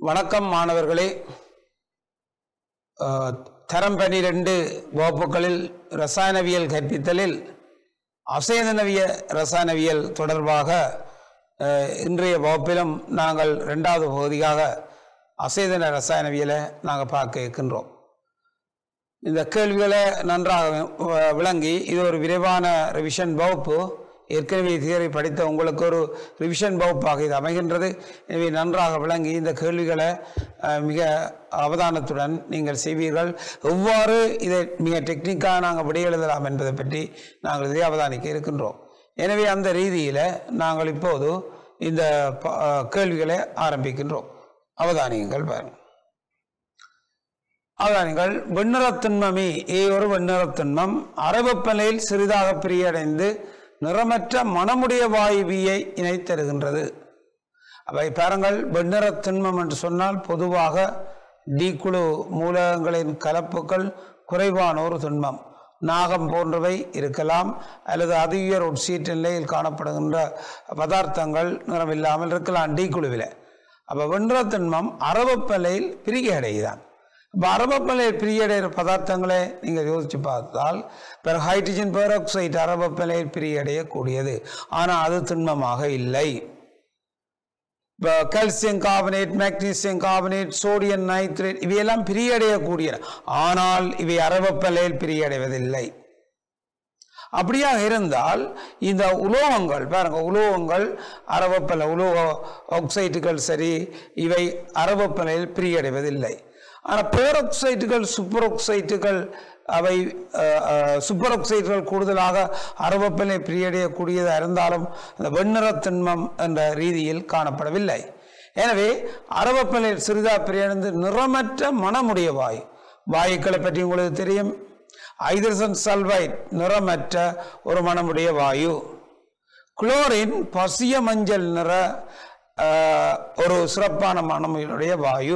வணக்கம் மாணவர்களே அஹ், தரம் பனிரெண்டு வகுப்புகளில் ரசாயனவியல் கற்பித்தலில் அசேதனவிய ரசாயனவியல் தொடர்பாக அஹ், இன்றைய வகுப்பிலும் நாங்கள் ரெண்டாவது பகுதியாக அசேதன ரசாயனவியலை நாங்கள் பார்க்க இருக்கின்றோம் இந்த கேள்விகளை நன்றாக அஹ், விளங்கி இது ஒரு விரைவான ரிவிஷன் வகுப்பு ஏற்கனவே தியரி படித்த உங்களுக்கு ஒரு ரிவிஷன் வகுப்பாக இது அமைகின்றது எனவே நன்றாக விளங்கி இந்த கேள்விகளை அஹ், மிக அவதானத்துடன் நீங்கள் செய்வீர்கள் எவ்வாறு இதை மிக டெக்னிக்காக நாங்கள் விடை எழுதலாம் என்பதை பற்றி நாங்கள் இதை அவதானிக்க இருக்கின்றோம் எனவே அந்த ரீதியில் நாங்கள் இப்போது இந்த ப- அஹ், கேள்விகளை ஆரம்பிக்கின்றோம் அவதானியங்கள் பாருங்கள் அவதானிகள் வெண்ணிறத்தின்மமே ஏ ஒரு வெண்ணிறத்தின்மம் அரவப்பலையில் சிறிதாக பிரியடைந்து நிறமற்ற மணமுடைய வாயுவியை இணைத்தருகின்றது அவை பாருங்கள் வெண்ணிறத்தின்மம் என்று சொன்னால் பொதுவாக டி குழு மூலகங்களின் கலப்புகள் குறைவான ஒரு திண்மம் நாகம் போன்றவை இருக்கலாம் அல்லது அதி உயர் உட்சீட்டு நிலையில் காணப்படுகின்ற பதார்த்தங்கள் நிறமில்லாமல் இருக்கலாம் டி குழுவில் அப்போ வெண்ணிறத்தின்மம் அரவப்பலையில் பிரிகை அடையுதான் இப்போ அரபப்பலையில் பிரியடைகிற பதார்த்தங்களை நீங்கள் யோசித்து பார்த்தால் பிறகு ஹைட்ரஜன் பெராக்சைடு அரபப்பலையில் பிரியடையக்கூடியது ஆனால் அது திண்மமாக இல்லை இப்போ calcium carbonate magnesium carbonate sodium nitrate இவையெல்லாம் பிரியடையக்கூடிய ஆனால் இவை அரபப்பலையில் பிரியடைவதில்லை அப்படியாக இருந்தால் இந்த உலோகங்கள் பாருங்க உலோகங்கள் அரவப்பல உலோக ஆக்சைட்டுகள் சரி இவை அரவப்பலையில் பிரியடைவதில்லை ஆனால் பேராக்சைட்டுகள் சூப்பர் ஆக்சைட்டுகள் அவை சூப்பர் ஆக்சைடுகள் கூடுதலாக அரவப்பலை பிரியடையக்கூடியதாக இருந்தாலும் அந்த வெண்ணிறத்திண்மம் என்ற ரீதியில் காணப்படவில்லை எனவே அரவப்பலையில் சிறிதா பிரியடைந்து நிறமற்ற மனமுடைய வாயு வாயுக்களை பற்றி உங்களுக்கு தெரியும் ஹைட்ரஜன் சல்பைட் நிறமற்ற ஒரு மனமுடைய வாயு குளோரின் பசிய மஞ்சள் நிற அஹ், ஒரு சிறப்பான மனமுடைய வாயு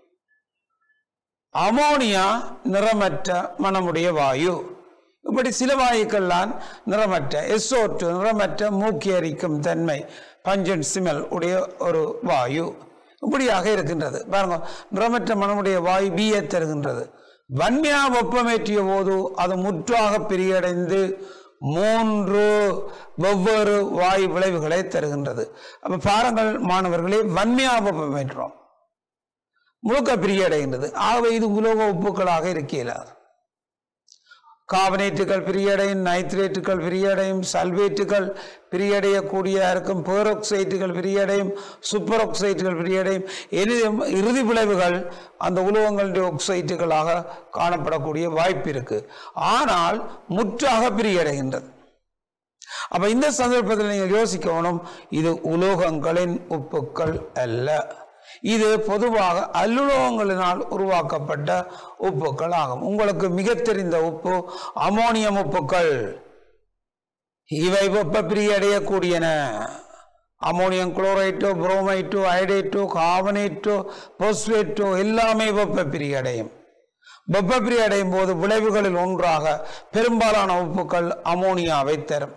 அமோனியா நிறமற்ற மனமுடைய வாயு இப்படி சில வாயுக்கள்லாம் நிறமற்ற எஸ்ஓட்டு நிறமற்ற மூக்கி அரிக்கும் தன்மை பஞ்சன் சிமல் உடைய ஒரு வாயு இப்படியாக இருக்கின்றது பாருங்க நிறமற்ற மனமுடைய வாயு பிஏ தருகின்றது வன்மையா வெப்பமேற்றிய போது அது முற்றாக பிரியடைந்து மூன்று வெவ்வேறு வாயு விளைவுகளை தருகின்றது அப்ப பாருங்கள் மாணவர்களே வன்மையா வெப்பமேற்றோம் முழுக்க பிரியடைகின்றது ஆகவே இது உலோக உப்புக்களாக இருக்க இயலாது கார்பனேட்டுகள் பிரியடையும் நைட்ரேட்டுகள் பிரியடையும் சல்வேட்டுகள் பிரியடையக்கூடியதாக இருக்கும் பேரோக்சைட்டுகள் பிரியடையும் சூப்பர் ஆக்சைட்டுகள் பிரியடையும் எனினும் இறுதி விளைவுகள் அந்த உலோகங்களுடைய ஆக்சைட்டுகளாக காணப்படக்கூடிய வாய்ப்பு இருக்கு ஆனால் முற்றாக பிரியடைகின்றது அப்ப இந்த சந்தர்ப்பத்தில் நீங்கள் யோசிக்கணும் இது உலோகங்களின் உப்புக்கள் அல்ல இது பொதுவாக அல்லுலோகங்களினால் உருவாக்கப்பட்ட உப்புக்கள் ஆகும் உங்களுக்கு மிக தெரிந்த உப்பு அமோனியம் உப்புக்கள் இவை வெப்ப பிரியடையக்கூடியன அமோனியம் குளோரைட்டோ புரோமைட்டோ ஐடேட்டோ கார்பனேட்டோ போஸ்பேட்டோ எல்லாமே வெப்ப பிரியடையும் வெப்ப பிரியடையும் போது விளைவுகளில் ஒன்றாக பெரும்பாலான உப்புக்கள் அமோனியாவை தரும்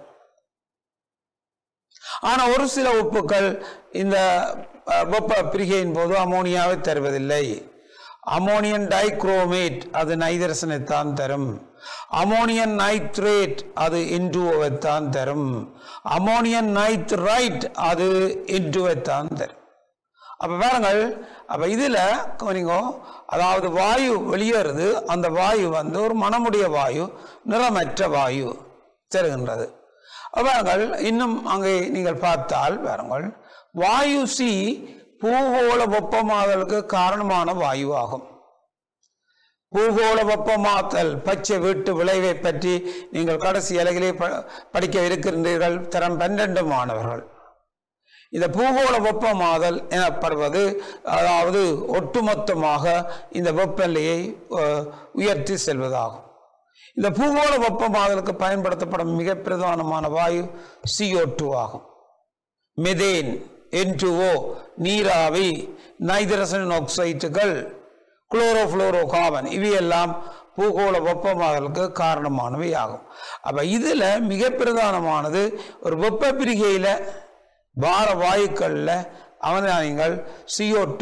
ஆனால் ஒரு சில உப்புக்கள் இந்த அஹ், வெப்ப பிரிகையின் போது அமோனியாவை தருவதில்லை அமோனியன் டைக்ரோமேட் அது நைதரசனைத்தான் தரும் அமோனியன் நைட்ரேட் அது இன்டுவைத்தான் தரும் அமோனியன் நைட்ரைட் அது இன்டுவைத்தான் தரும் அப்போ பாருங்கள் அப்போ இதில் கவனிங்க அதாவது வாயு வெளியேறுது அந்த வாயு வந்து ஒரு மனமுடைய வாயு நிறமற்ற வாயு தருகின்றது அப்ப பாருங்கள் இன்னும் அங்கே நீங்கள் பார்த்தால் பாருங்கள் வாயு சி பூகோள வெப்பமாதலுக்கு காரணமான வாயு ஆகும் பூகோள வெப்பமாத்தல் பச்சை வீட்டு விளைவை பற்றி நீங்கள் கடைசி அலகிலே ப- படிக்க இருக்கின்றீர்கள் தரம் பன்னெண்டு மாணவர்கள் இந்த பூகோள வெப்பமாதல் எனப்படுவது அதாவது ஒட்டுமொத்தமாக இந்த வெப்பநிலையை அஹ், உயர்த்தி செல்வதாகும் இந்த பூகோள வெப்பமாதலுக்கு பயன்படுத்தப்படும் மிக பிரதானமான வாயு CO2 ஆகும் மெதேன் N2O நீராவி நைதரசன் ஆக்சைட்டுகள் குளோரோஃப்ளோரோ கார்பன் இவையெல்லாம் பூகோள வெப்பமாதலுக்கு காரணமானவை ஆகும் அப்ப இதுல மிக பிரதானமானது ஒரு வெப்ப பிரிகையில பார வாயுக்கள்ல அவதானியங்கள் CO2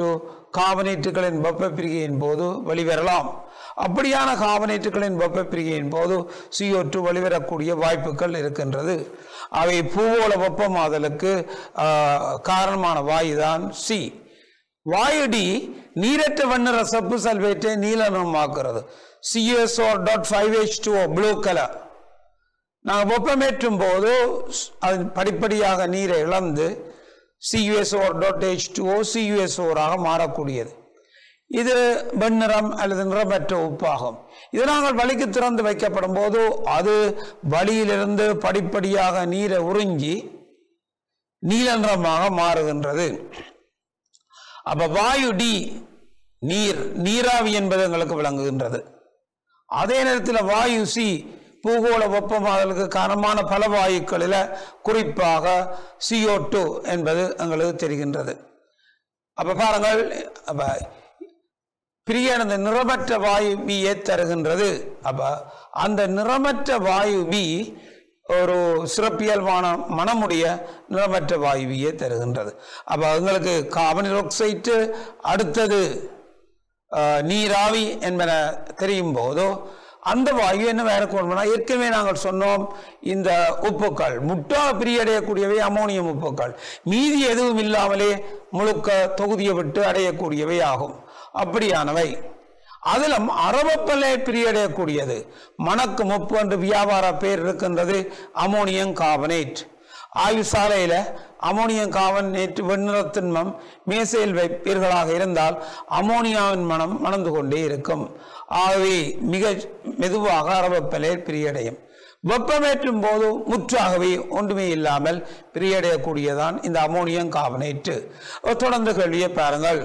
காபனேட்டுகளின் வெப்ப பிரிகையின் போது வெளிவரலாம் அப்படியான காபனேட்டுகளின் வெப்ப பிரிகையின் போது CO2 வெளிவரக்கூடிய வாய்ப்புகள் இருக்கின்றது அவை பூவோல வெப்பமாதலுக்கு ஆஹ், காரணமான வாயுதான் சி வாயு டி நீரற்ற வண்ண ரசப்பு சல்வேட்டை நீல நிறமாக்குறது CSO dot five H two blue colour நாங்கள் வெப்பமேற்றும் போது அது படிப்படியாக நீரை இழந்து சியூஎஸ்ஓ டாட் ஹெச் டூஓ சியூஎஸ்ஓராக மாறக்கூடியது இது வெண்ணிறம் அல்லது நிறமற்ற உப்பாகும் இது நாங்கள் வலிக்கு திறந்து வைக்கப்படும் போது அது வலியிலிருந்து படிப்படியாக நீரை உறிஞ்சி நீல நிறமாக மாறுகின்றது அப்ப வாயு டி நீர் நீராவி என்பது எங்களுக்கு விளங்குகின்றது அதே நேரத்தில் வாயு சி பூகோள வெப்பமாதலுக்கு காரணமான பல வாயுக்களில் குறிப்பாக CO2 என்பது எங்களுக்கு தெரிகின்றது அப்ப பாருங்கள் அப்ப பிரியன் அந்த நிறமற்ற வாயு பியை தருகின்றது அப்ப அந்த நிறமற்ற வாயு பி ஒரு சிறப்பியல்பான மனமுடைய நிறமற்ற வாயு பியை தருகின்றது அப்ப எங்களுக்கு கார்பன் ஆக்சைட்டு அடுத்தது ஆஹ், நீராவி என்பன தெரியும் போதோ அந்த வாயு என்ன வேற கொள்வனா ஏற்கனவே நாங்கள் சொன்னோம் இந்த உப்புக்கள் முட்டாக பிரியடையக்கூடியவை அமோனியம் உப்புக்கள் மீதி எதுவும் இல்லாமலே முழுக்க தொகுதியை விட்டு அடையக்கூடியவை ஆகும் அப்படியானவை அதிலும் அரவப்பலே பிரியடையக்கூடியது மணக்கு முப்பு என்று வியாபார பேர் இருக்கின்றது அமோனியம் கார்பனேட் ஆய்வு சாலையில அமோனியம் கார்பனேட் வெண்ணிறத்தின்மம் மேசையில் வைப்பீர்களாக இருந்தால் அமோனியாவின் மனம் மணந்து கொண்டே இருக்கும் ஆகவே மிக மெதுவாக அரவப்பலே பிரியடையும் வெப்பமேற்றும் போது முற்றாகவே ஒன்றுமே இல்லாமல் பிரியடையக்கூடியதான் இந்த அமோனியம் கார்பனேட்டு தொடர்ந்து கேள்வியை பாருங்கள்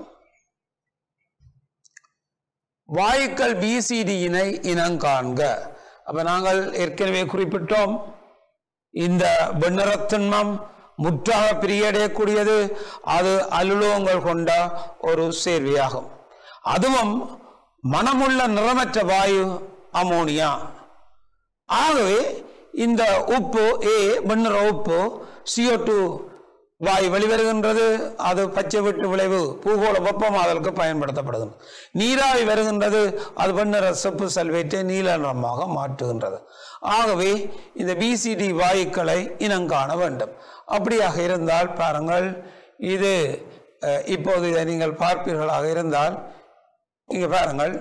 வாயுக்கள் பிசிடியினை இனங்காண்க அப்ப நாங்கள் ஏற்கனவே குறிப்பிட்டோம் இந்த வெண்ணிறத்தின்மம் முற்றாக பிரியடையக்கூடியது அது அலுலோகங்கள் கொண்ட ஒரு சேர்வையாகும் அதுவும் மனமுள்ள நிறமற்ற வாயு அமோனியா ஆகவே இந்த உப்பு ஏ வெண்ணிற உப்பு CO2 வாயு வெளிவருகின்றது அது பச்சை வெட்டு விளைவு பூகோள வெப்பமாதலுக்கு பயன்படுத்தப்படுகிறது நீராவி வருகின்றது அது வெண்ணிற செப்பு சல்வேட்டை நீல நிறமாக மாற்றுகின்றது ஆகவே இந்த பிசிடி வாயுக்களை இனங்காண வேண்டும் அப்படியாக இருந்தால் பாருங்கள் இது அஹ், இப்போது இதை நீங்கள் பார்ப்பீர்களாக இருந்தால் இங்க பாருங்கள்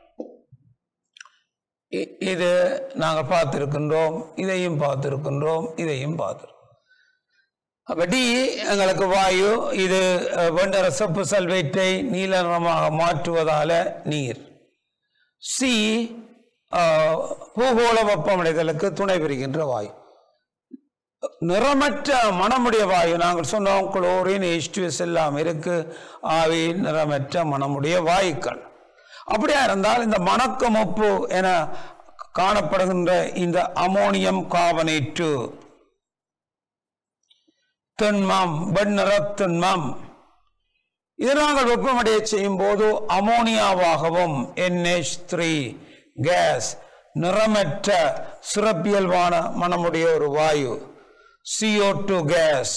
இ- இது நாங்கள் பார்த்திருக்கின்றோம் இதையும் பார்த்திருக்கின்றோம் இதையும் பார்த்திருக்கோம் அப்ப டி எங்களுக்கு வாயு இது அஹ், வெண்ணிற செப்பு சல்வேட்டை நீல நிறமாக மாற்றுவதால நீர் சி அஹ், பூகோள வெப்பமடைதலுக்கு துணை புரிகின்ற வாயு நிறமற்ற மனமுடைய வாயு நாங்கள் சொன்னோம் குளோரின் H2S எல்லாம் இருக்கு ஆவி நிறமற்ற மனமுடைய வாயுக்கள் அப்படியா இருந்தால் இந்த மணக்கம் உப்பு என காணப்படுகின்ற இந்த அமோனியம் கார்பனேட்டு திண்மம் வெண்ணிற திண்மம் இதை நாங்கள் வெப்பமடைய செய்யும் போது அமோனியாவாகவும் NH3 த்ரீ கேஸ் நிறமற்ற சிறப்பியல்பான மனமுடைய ஒரு வாயு CO2 two case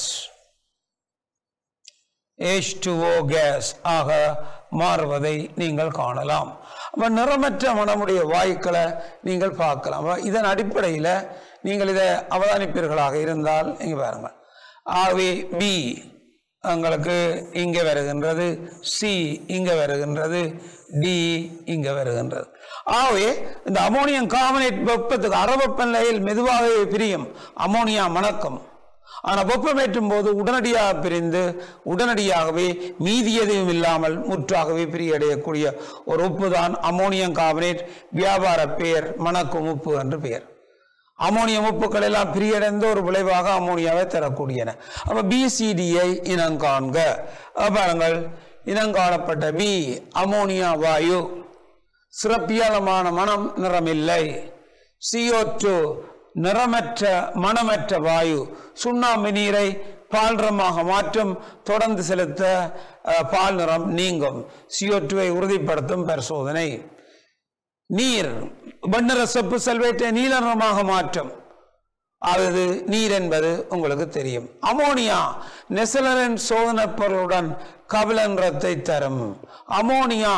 H2O case ஆக மாறுவதை நீங்கள் காணலாம் அப்ப நிறமற்ற மனமுடைய வாயுக்களை நீங்கள் பார்க்கலாம் அப்ப இதன் அடிப்படையில் நீங்கள் இதை அவதானிப்பீர்களாக இருந்தால் இங்கே பாருங்கள் ஆகவே பி உங்களுக்கு இங்கே வருகின்றது சி இங்கே வருகின்றது டி இங்கே வருகின்றது ஆகவே இந்த அமோனியம் கார்பனேட் வெப்பத்துக்கு அறவெப்ப நிலையில் மெதுவாகவே பிரியும் அமோனியா மணக்கம் ஆனால் வெப்பமேற்றும் போது உடனடியாக பிரிந்து உடனடியாகவே மீதி எதுவும் இல்லாமல் முற்றாகவே பிரியடையக்கூடிய ஒரு உப்பு தான் அமோனியம் கார்பனேட் வியாபார பெயர் மணக்கும் உப்பு என்று பெயர் அமோனியம் உப்புக்கள் எல்லாம் பிரியடைந்த ஒரு விளைவாக அமோனியாவை தரக்கூடியன அப்ப பிசிடியை இனங்காண்க அப்ப பாருங்கள் இனங்காணப்பட்ட பி அமோனியா வாயு சிறப்பியலமான மனம் நிறமில்லை CO2 நிறமற்ற மனமற்ற வாயு சுண்ணாம்பு நீரை பால் நிறமாக மாற்றும் தொடர்ந்து செலுத்த அஹ், பால் நிறம் நீங்கும் CO2 வை உறுதிப்படுத்தும் பரிசோதனை நீர் வண்ணர செப்பு செல்வேட்டை நீல நிறமாக மாற்றும் அது நீர் என்பது உங்களுக்கு தெரியும் அமோனியா நெசலரின் சோதனைப் பொருளுடன் கபிலன்றத்தை தரும் அமோனியா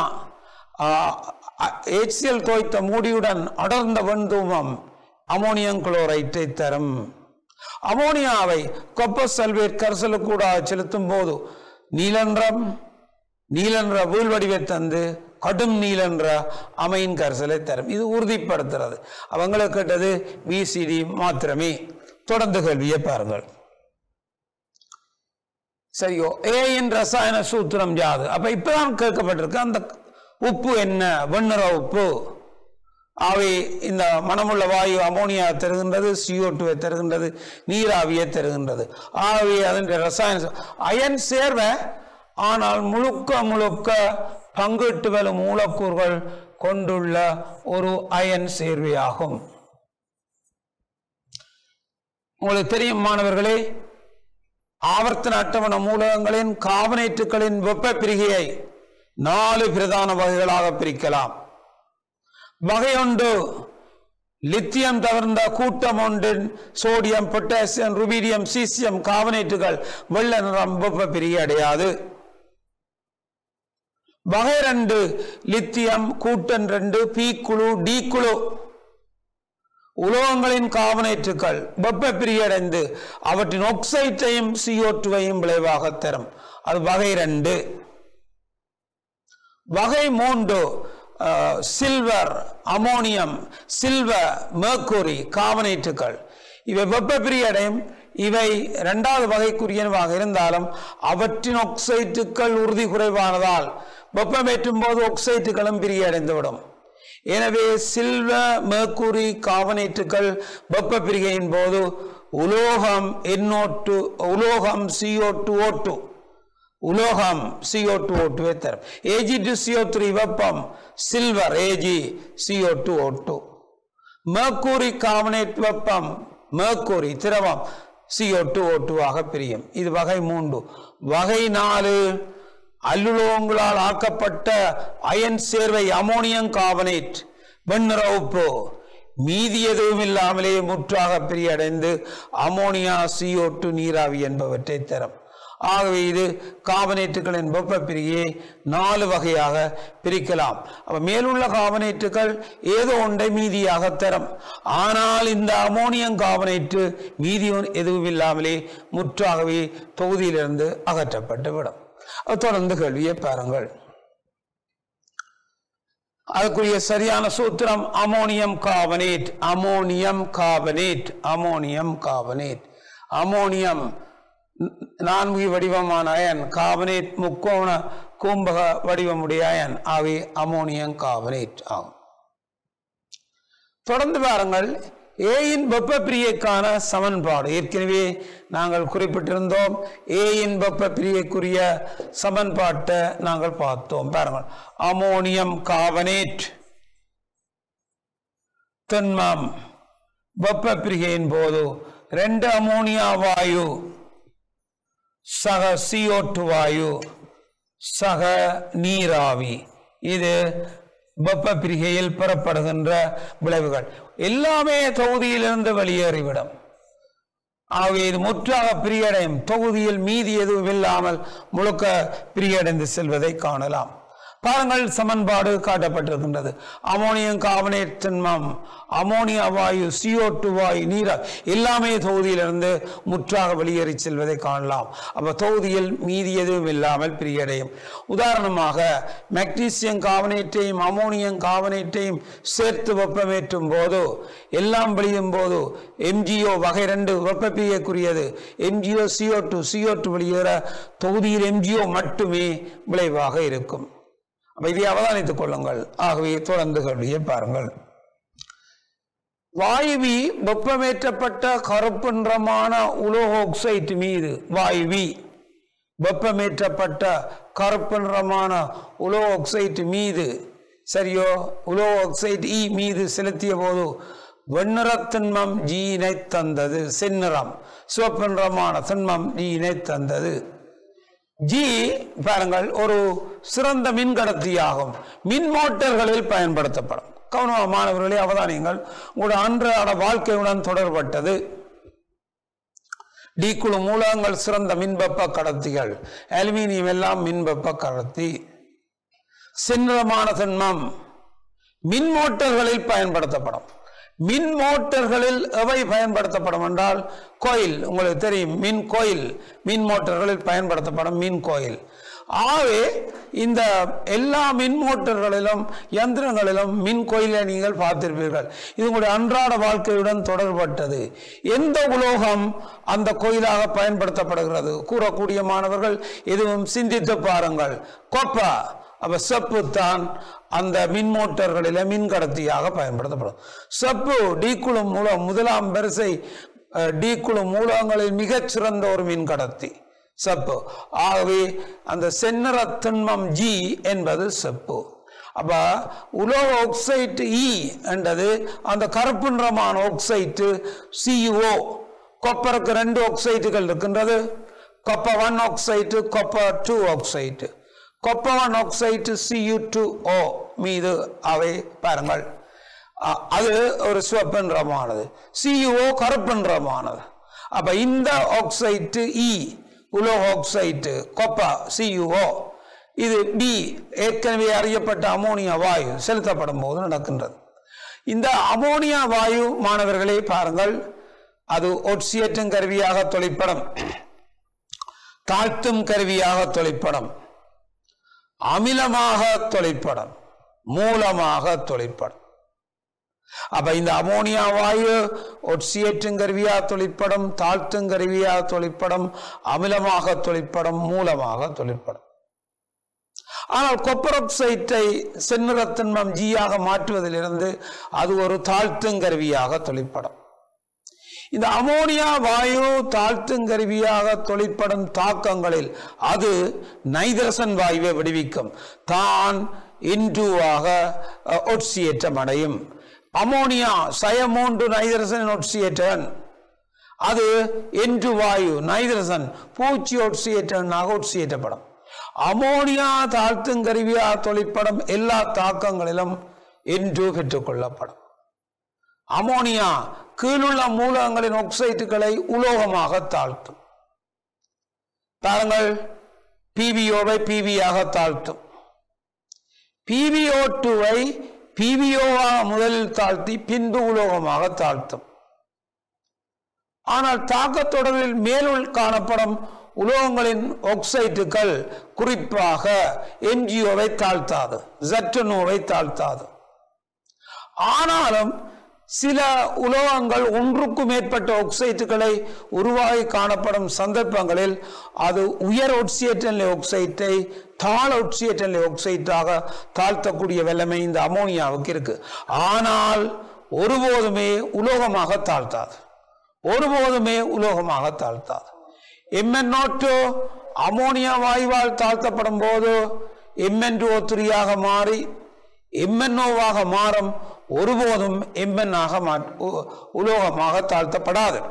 HCl தோய்த்த மூடியுடன் அடர்ந்த வெண்தூமம் அமோனியம் குளோரைட்டை தரும் அமோனியாவை கொப்பர் சல்வேட் கரைசலுக்கூடாக செலுத்தும் போது நீலன்றம் நீலன்ற வீழ்வடிவை தந்து கடும் நீலன்ற அமைன் கரைசலை தரும் இது உறுதிப்படுத்துறது அவங்களுக்கு கேட்டது விசிடி மாத்திரமே தொடர்ந்து கேள்வியை பாருங்கள் சரியோ ஏயின் ரசாயன சூத்திரம் யாது அப்ப இப்பதான் கேட்கப்பட்டிருக்கு அந்த உப்பு என்ன வெண்ணிற உப்பு ஆகவே இந்த மனமுள்ள வாயு அமோனியா தருகின்றது CO2 டூவை தருகின்றது நீராவியை தருகின்றது ஆகவே அதன் ரசாயன சு- அயன் சேர்வை ஆனால் முழுக்க முழுக்க பங்கிட்டு வரும் மூலக்கூறுகள் கொண்டுள்ள ஒரு அயன் சேர்வையாகும் உங்களுக்கு தெரியும் மாணவர்களே ஆவர்த்தன அட்டவணை மூலகங்களின் கார்பனேட்டுகளின் வெப்ப பிரிகையை நாலு பிரதான வகைகளாக பிரிக்கலாம் வகை ஒன்று லித்தியம் தவிர்ந்த கூட்டம் ஒன்றின் சோடியம் பொட்டாசியம் ருபீடியம் சீசியம் கார்பனேட்டுகள் வெள்ள நிறம் வெப்ப பிரிகை அடையாது வகை ரெண்டு லித்தியம் கூட்டன் ரெண்டு பி குழு டி குழு உலோகங்களின் கார்பனேட்டுகள் வெப்ப பிரியடைந்து அவற்றின் ஒக்சைட்டையும் சிஓட்டுவையும் விளைவாக தரும் அது வகை ரெண்டு வகை மூன்று சில்வர் அமோனியம் சில்வர் மேர்க்குரி கார்பனேட்டுகள் இவை வெப்ப பிரியடையும் இவை இரண்டாவது வகைக்குரியனவாக இருந்தாலும் அவற்றின் ஒக்சைட்டுகள் உறுதி குறைவானதால் வெப்பமேற்றும் போது ஒக்சைட்டுகளும் பிரியடைந்துவிடும் எனவே சில்வர் மேர்க்குரி கார்பனேட்டுகள் வெப்ப பிரிகையின் போது உலோகம் எண்ணோட்டு உலோகம் சிஓ டூ ஓ டூ உலோகம் சிஓ டூ ஓ டூவை தரும் ஏஜி டு சிஓ த்ரீ வெப்பம் silver AG CO two O two mercury carbonate வெப்பம் மேர்க்கூரி திரவம் சிஓ டூ ஓ டூவாக பிரியும் இது வகை மூன்று வகை நாலு அல்லுலோகங்களால் ஆக்கப்பட்ட அயன் சேர்வை அமோனியம் கார்பனேட் வெண்ணிற உப்பு மீதி எதுவும் இல்லாமலே முற்றாக பிரியடைந்து அமோனியா சிஓ டூ நீராவி என்பவற்றை தரும் ஆகவே இது கார்பனேட்டுகளின் வெப்ப பிரிகையை நாலு வகையாக பிரிக்கலாம் அப்ப மேலுள்ள கார்பனேட்டுகள் ஏதோ ஒன்றை மீதியாக தரும் ஆனால் இந்த அமோனியம் கார்பனேட்டு மீதி ஒன்- எதுவும் இல்லாமலே முற்றாகவே தொகுதியிலிருந்து அகற்றப்பட்டு விடும் அப்ப தொடர்ந்து கேள்வியை பாருங்கள் அதுக்குரிய சரியான சூத்திரம் ammonium carbonate ammonium carbonate ammonium carbonate ammonium ந- நான்கு வடிவமான அயன் கார்பனேட் முக்கோண கூம்பக வடிவமுடைய அயன் அவை அமோனியம் கார்பனேட் ஆகும் தொடர்ந்து பாருங்கள் ஏயின் வெப்ப பிரியைக்கான சமன்பாடு ஏற்கனவே நாங்கள் குறிப்பிட்டிருந்தோம் ஏயின் வெப்ப பிரியைக்குரிய சமன்பாட்டை நாங்கள் பார்த்தோம் பாருங்கள் அமோனியம் கார்பனேட் திண்மம் வெப்ப பிரிகையின் போது ரெண்டு அமோனியா வாயு சக CO2 வாயு சக நீராவி இது வெப்ப பிரிகையில் பெறப்படுகின்ற விளைவுகள் எல்லாமே தொகுதியிலிருந்து வெளியேறிவிடும் ஆகவே இது முற்றாக பிரியடையும் தொகுதியில் மீதி எதுவும் இல்லாமல் முழுக்க பிரியடைந்து செல்வதை காணலாம் பாருங்கள் சமன்பாடு காட்டப்பட்டிருக்கின்றது அமோனியம் கார்பனேட் திண்மம் அமோனியா வாயு CO2 வாயு நீரா எல்லாமே தொகுதியிலிருந்து முற்றாக வெளியேறி செல்வதை காணலாம் அப்ப தொகுதியில் மீதி எதுவும் இல்லாமல் பிரியடையும் உதாரணமாக மெக்னீசியம் கார்பனேட்டையும் அமோனியம் கார்பனேட்டையும் சேர்த்து வெப்பமேற்றும் போது எல்லாம் வெளியும் போது எம்ஜிஓ வகை ரெண்டு வெப்ப பிரியக்குரியது MGO CO two CO two வெளியேற தொகுதியில் எம்ஜிஓ மட்டுமே விளைவாக இருக்கும் அப்ப இதை அவதானித்துக் கொள்ளுங்கள் ஆகவே தொடர்ந்து கேள்வியை பாருங்கள் வாயுவி வெப்பமேற்றப்பட்ட கருப்பு நிறமான உலோக ஆக்சைடு மீது வாயுவி வெப்பமேற்றப்பட்ட கருப்பு நிறமான உலோக ஆக்சைடு மீது சரியோ உலோக ஆக்சைடு இ மீது செலுத்திய போது வெண்ணிறத் திண்மம் ஜீனை தந்தது செந்நிறம் சிவப்பு நிறமான திண்மம் ஜீனை தந்தது ஜி பாருங்கள் ஒரு சிறந்த மின்கடத்தியாகும் மின் மோட்டார்களில் பயன்படுத்தப்படும் கவனமாக மாணவர்களே அவதானியங்கள் உங்களோட அன்றாட வாழ்க்கையுடன் தொடர்பட்டது டி குழு மூலகங்கள் சிறந்த மின்வெப்ப கடத்திகள் அலுமினியம் எல்லாம் மின்வெப்ப கடத்தி செந்நிறமான திண்மம் மின் மோட்டார்களில் பயன்படுத்தப்படும் மின் மோட்டார்களில் எவை பயன்படுத்தப்படும் என்றால் கோயில் உங்களுக்கு தெரியும் மின் கோயில் மின் மோட்டார்களில் பயன்படுத்தப்படும் மின் கோயில் ஆகவே இந்த எல்லா மின் மோட்டார்களிலும் யந்திரங்களிலும் மின் கோயிலை நீங்கள் பார்த்திருப்பீர்கள் இது உங்களுடைய அன்றாட வாழ்க்கையுடன் தொடர்பட்டது எந்த உலோகம் அந்த கோயிலாக பயன்படுத்தப்படுகிறது கூறக்கூடிய மாணவர்கள் எதுவும் சிந்தித்து பாருங்கள் கொப்பா அப்ப செப்பு தான் அந்த மின் மோட்டார்களில் மின் கடத்தியாக பயன்படுத்தப்படும் செப்பு டி குழு மூலம் முதலாம் வரிசை அஹ், டி குழு மூலங்களில் மிகச் சிறந்த ஒரு மின் கடத்தி செப்பு ஆகவே அந்த செந்நிற திண்மம் ஜி என்பது செப்பு அப்ப உலோக ஆக்சைட்டு இ என்றது அந்த கருப்பு நிறமான ஆக்சைட்டு சியுஓ கொப்பருக்கு ரெண்டு ஆக்சைட்டுகள் இருக்கின்றது copper one oxide copper two oxide copper one oxide CU two O மீது அவை பாருங்கள் அ- அது ஒரு சிவப்பு நிறமானது சியுஓ கருப்பு நிறமானது அப்ப இந்த ஆக்சைட்டு இ உலோக ஆக்சைட்டு கொப்பா சியுஓ இது பி ஏற்கனவே அறியப்பட்ட அமோனியா வாயு செலுத்தப்படும் போது நடக்கின்றது இந்த அமோனியா வாயு மாணவர்களே பாருங்கள் அது ஒட்சியேற்றும் கருவியாக தொழிற்படும் தாழ்த்தும் கருவியாக தொழிற்படும் அமிலமாக தொழிற்படும் மூலமாக தொழிற்படும் அப்ப இந்த அமோனியா வாயு ஒட்சியேற்றும் கருவியா தொழிற்படும் தாழ்த்தும் கருவியா தொழிற்படும் அமிலமாக தொழிற்படும் மூலமாக தொழிற்படும் ஆனால் கொப்பரொக்சைட்டை செந்நிறத்தின்மம் ஜீயாக மாற்றுவதிலிருந்து அது ஒரு தாழ்த்தும் கருவியாக தொழிற்படும் இந்த அமோனியா வாயு தாழ்த்தும் கருவியாக தொழிற்படும் தாக்கங்களில் அது நைதரசன் வாயுவை விடுவிக்கும் தான் இன்றுவாக ஒட்சியேற்றம் அடையும் அமோனியா சயமூன்று நைதரசன் ஒட்சியேற்றன் அது என்று வாயு நைதரசன் பூச்சி ஒட்சியேற்றனாக ஒட்சியேற்றப்படும் அமோனியா தாழ்த்தும் கருவியாக தொழிற்படும் எல்லா தாக்கங்களிலும் என்று பெற்றுக்கொள்ளப்படும் அமோனியா கீழுள்ள மூலகங்களின் ஆக்சைட்டுகளை உலோகமாக தாழ்த்தும் பாருங்கள் பிவிஓவை பிவியாக தாழ்த்தும் பிவிஓ டூவை பிவிஓவாக முதலில் தாழ்த்தி பின்பு உலோகமாக தாழ்த்தும் ஆனால் தாக்கத் தொடரில் மேலுள் காணப்படும் உலோகங்களின் ஆக்சைட்டுகள் குறிப்பாக என்ஜிஓவை தாழ்த்தாது ஜெட்டனோவை தாழ்த்தாது ஆனாலும் சில உலோகங்கள் ஒன்றுக்கும் மேற்பட்ட ஆக்சைட்டுகளை உருவாகி காணப்படும் சந்தர்ப்பங்களில் அது உயர் ஒட்சியேற்றல் ஆக்சைட்டை தாழ் ஒட்சியேற்றல் ஆக்சைட்டாக தாழ்த்தக்கூடிய வல்லமை இந்த அமோனியாவுக்கு இருக்கு ஆனால் ஒருபோதுமே உலோகமாக தாழ்த்தாது ஒருபோதுமே உலோகமாக தாழ்த்தாது எம்என் நோட்டு அமோனியா வாயுவால் தாழ்த்தப்படும் போது எம்என் டூ த்ரீயாக மாறி எம்என்ஓவாக மாறும் ஒருபோதும் எம்என் ஆக மாட்- உ- உலோகமாக தாழ்த்தப்படாது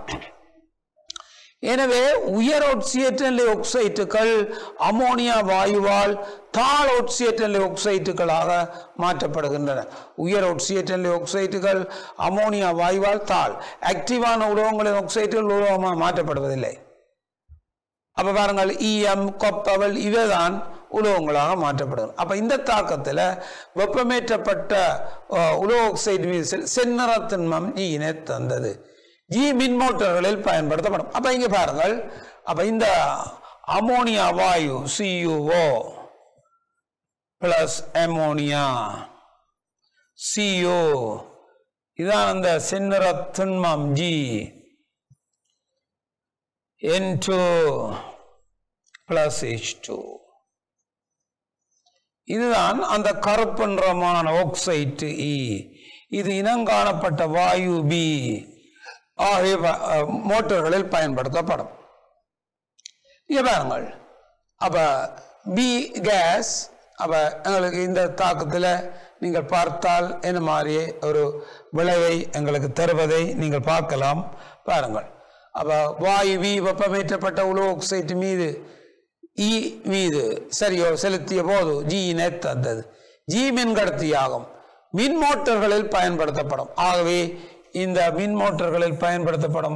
எனவே உயர் ஒட்சியேற்றல் ஒக்சைட்டுகள் அமோனியா வாயுவால் தாழ் ஒட்சியேற்றல் ஒக்சைட்டுகளாக மாற்றப்படுகின்றன உயர் ஒட்சியேற்றல் ஒக்சைட்டுகள் அமோனியா வாயுவால் தாழ் ஆக்டிவான உலோகங்களின் ஒக்சைட்டுகள் உலோகமாக மாற்றப்படுவதில்லை அப்ப பாருங்கள் ஈயம் கொப்பவல் இவைதான் உலோகங்களாக மாற்றப்படுது அப்ப இந்த தாக்கத்துல வெப்பமேற்றப்பட்ட அஹ், உலோக ஆக்சைடு மீது செல்- செந்நிறத்தின்மம் ஈனை தந்தது ஜி மின்மோட்டர்களில் பயன்படுத்தப்படும் அப்ப இங்க பாருங்கள் அப்ப இந்த அமோனியா வாயு சியுஓ பிளஸ் அமோனியா சிஓ இதான் அந்த செந்நிற திண்மம் ஜி N2 plus H2 இதுதான் அந்த கருப்பு நிறமான ஆக்சைட்டு இ இது இனங்காணப்பட்ட வாயு பி ஆகிய ப- அஹ், மோட்டார்களில் பயன்படுத்தப்படும் இங்க பாருங்கள் அப்ப பி கேஸ் அப்ப எங்களுக்கு இந்த தாக்கத்தில் நீங்கள் பார்த்தால் என்ன மாதிரி ஒரு விளைவை எங்களுக்கு தருவதை நீங்கள் பார்க்கலாம் பாருங்கள் அப்ப வாயு வி வெப்பமேற்றப்பட்ட உலோக ஆக்சைடு மீது இ மீது சரியோ செலுத்திய போது ஜி தந்தது ஜி மின்கடத்தியாகும் மின் மோட்டார்களில் பயன்படுத்தப்படும் ஆகவே இந்த மின் மோட்டார்களில் பயன்படுத்தப்படும்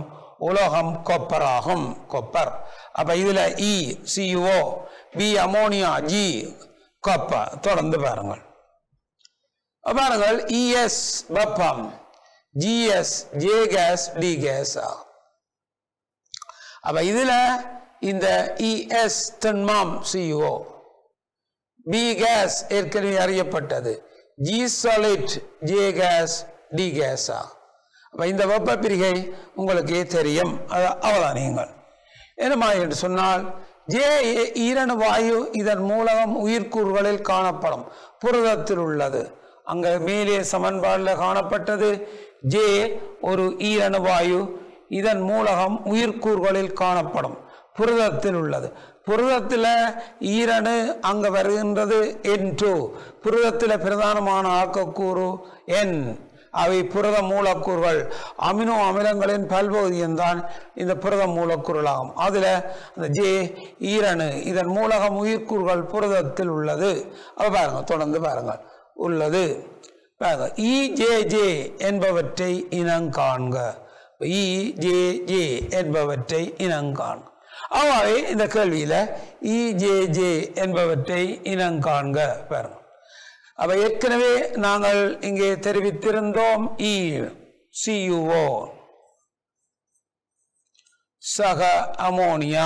உலோகம் கொப்பர் ஆகும் கொப்பர் அப்ப இதுல E CO B ammonia G copper தொடர்ந்து பாருங்கள் பாருங்கள் இஎஸ் வெப்பம் GS J gas D gas ஆகும் அப்ப இதுல இந்த இஎஸ் தென்மாம் சிஓ பி கேஸ் ஏற்கனவே அறியப்பட்டது G solid J gas D gas ஆகும் அப்ப இந்த வெப்ப பிரிகை உங்களுக்கு தெரியும் அது அவதானியங்கள் என்னமா என்று சொன்னால் ஜே ஈரணு வாயு இதன் மூலகம் உயிர்க்கூறுகளில் காணப்படும் புரதத்தில் உள்ளது அங்க மேலே சமன்பாடில் காணப்பட்டது ஜே ஒரு ஈரணு வாயு இதன் மூலகம் உயிர்க்கூறுகளில் காணப்படும் புரதத்தில் உள்ளது புரதத்தில் ஈரணு அங்க வருகின்றது என் டூ புரதத்தில் பிரதானமான ஆக்கக்கூறு என் அவை புரத மூலக்கூறுகள் அமினோ அமிலங்களின் பல்பகுதியும் தான் இந்த புரத மூலக்கூறுகளாகும் அதில் அந்த ஜே ஈரணு இதன் மூலகம் உயிர்க்கூறுகள் புரதத்தில் உள்ளது அப்ப பாருங்க தொடர்ந்து பாருங்கள் உள்ளது பாருங்க இ ஜே ஜே என்பவற்றை இனங்காண்க இ ஜே ஜே என்பவற்றை இனங்காண்க அவ்வாறே இந்த கேள்வியில இ ஜே ஜே என்பவற்றை இனங்காண்க பாருங்க அப்ப ஏற்கனவே நாங்கள் இங்கே தெரிவித்திருந்தோம் இ சியுஓ சக அமோனியா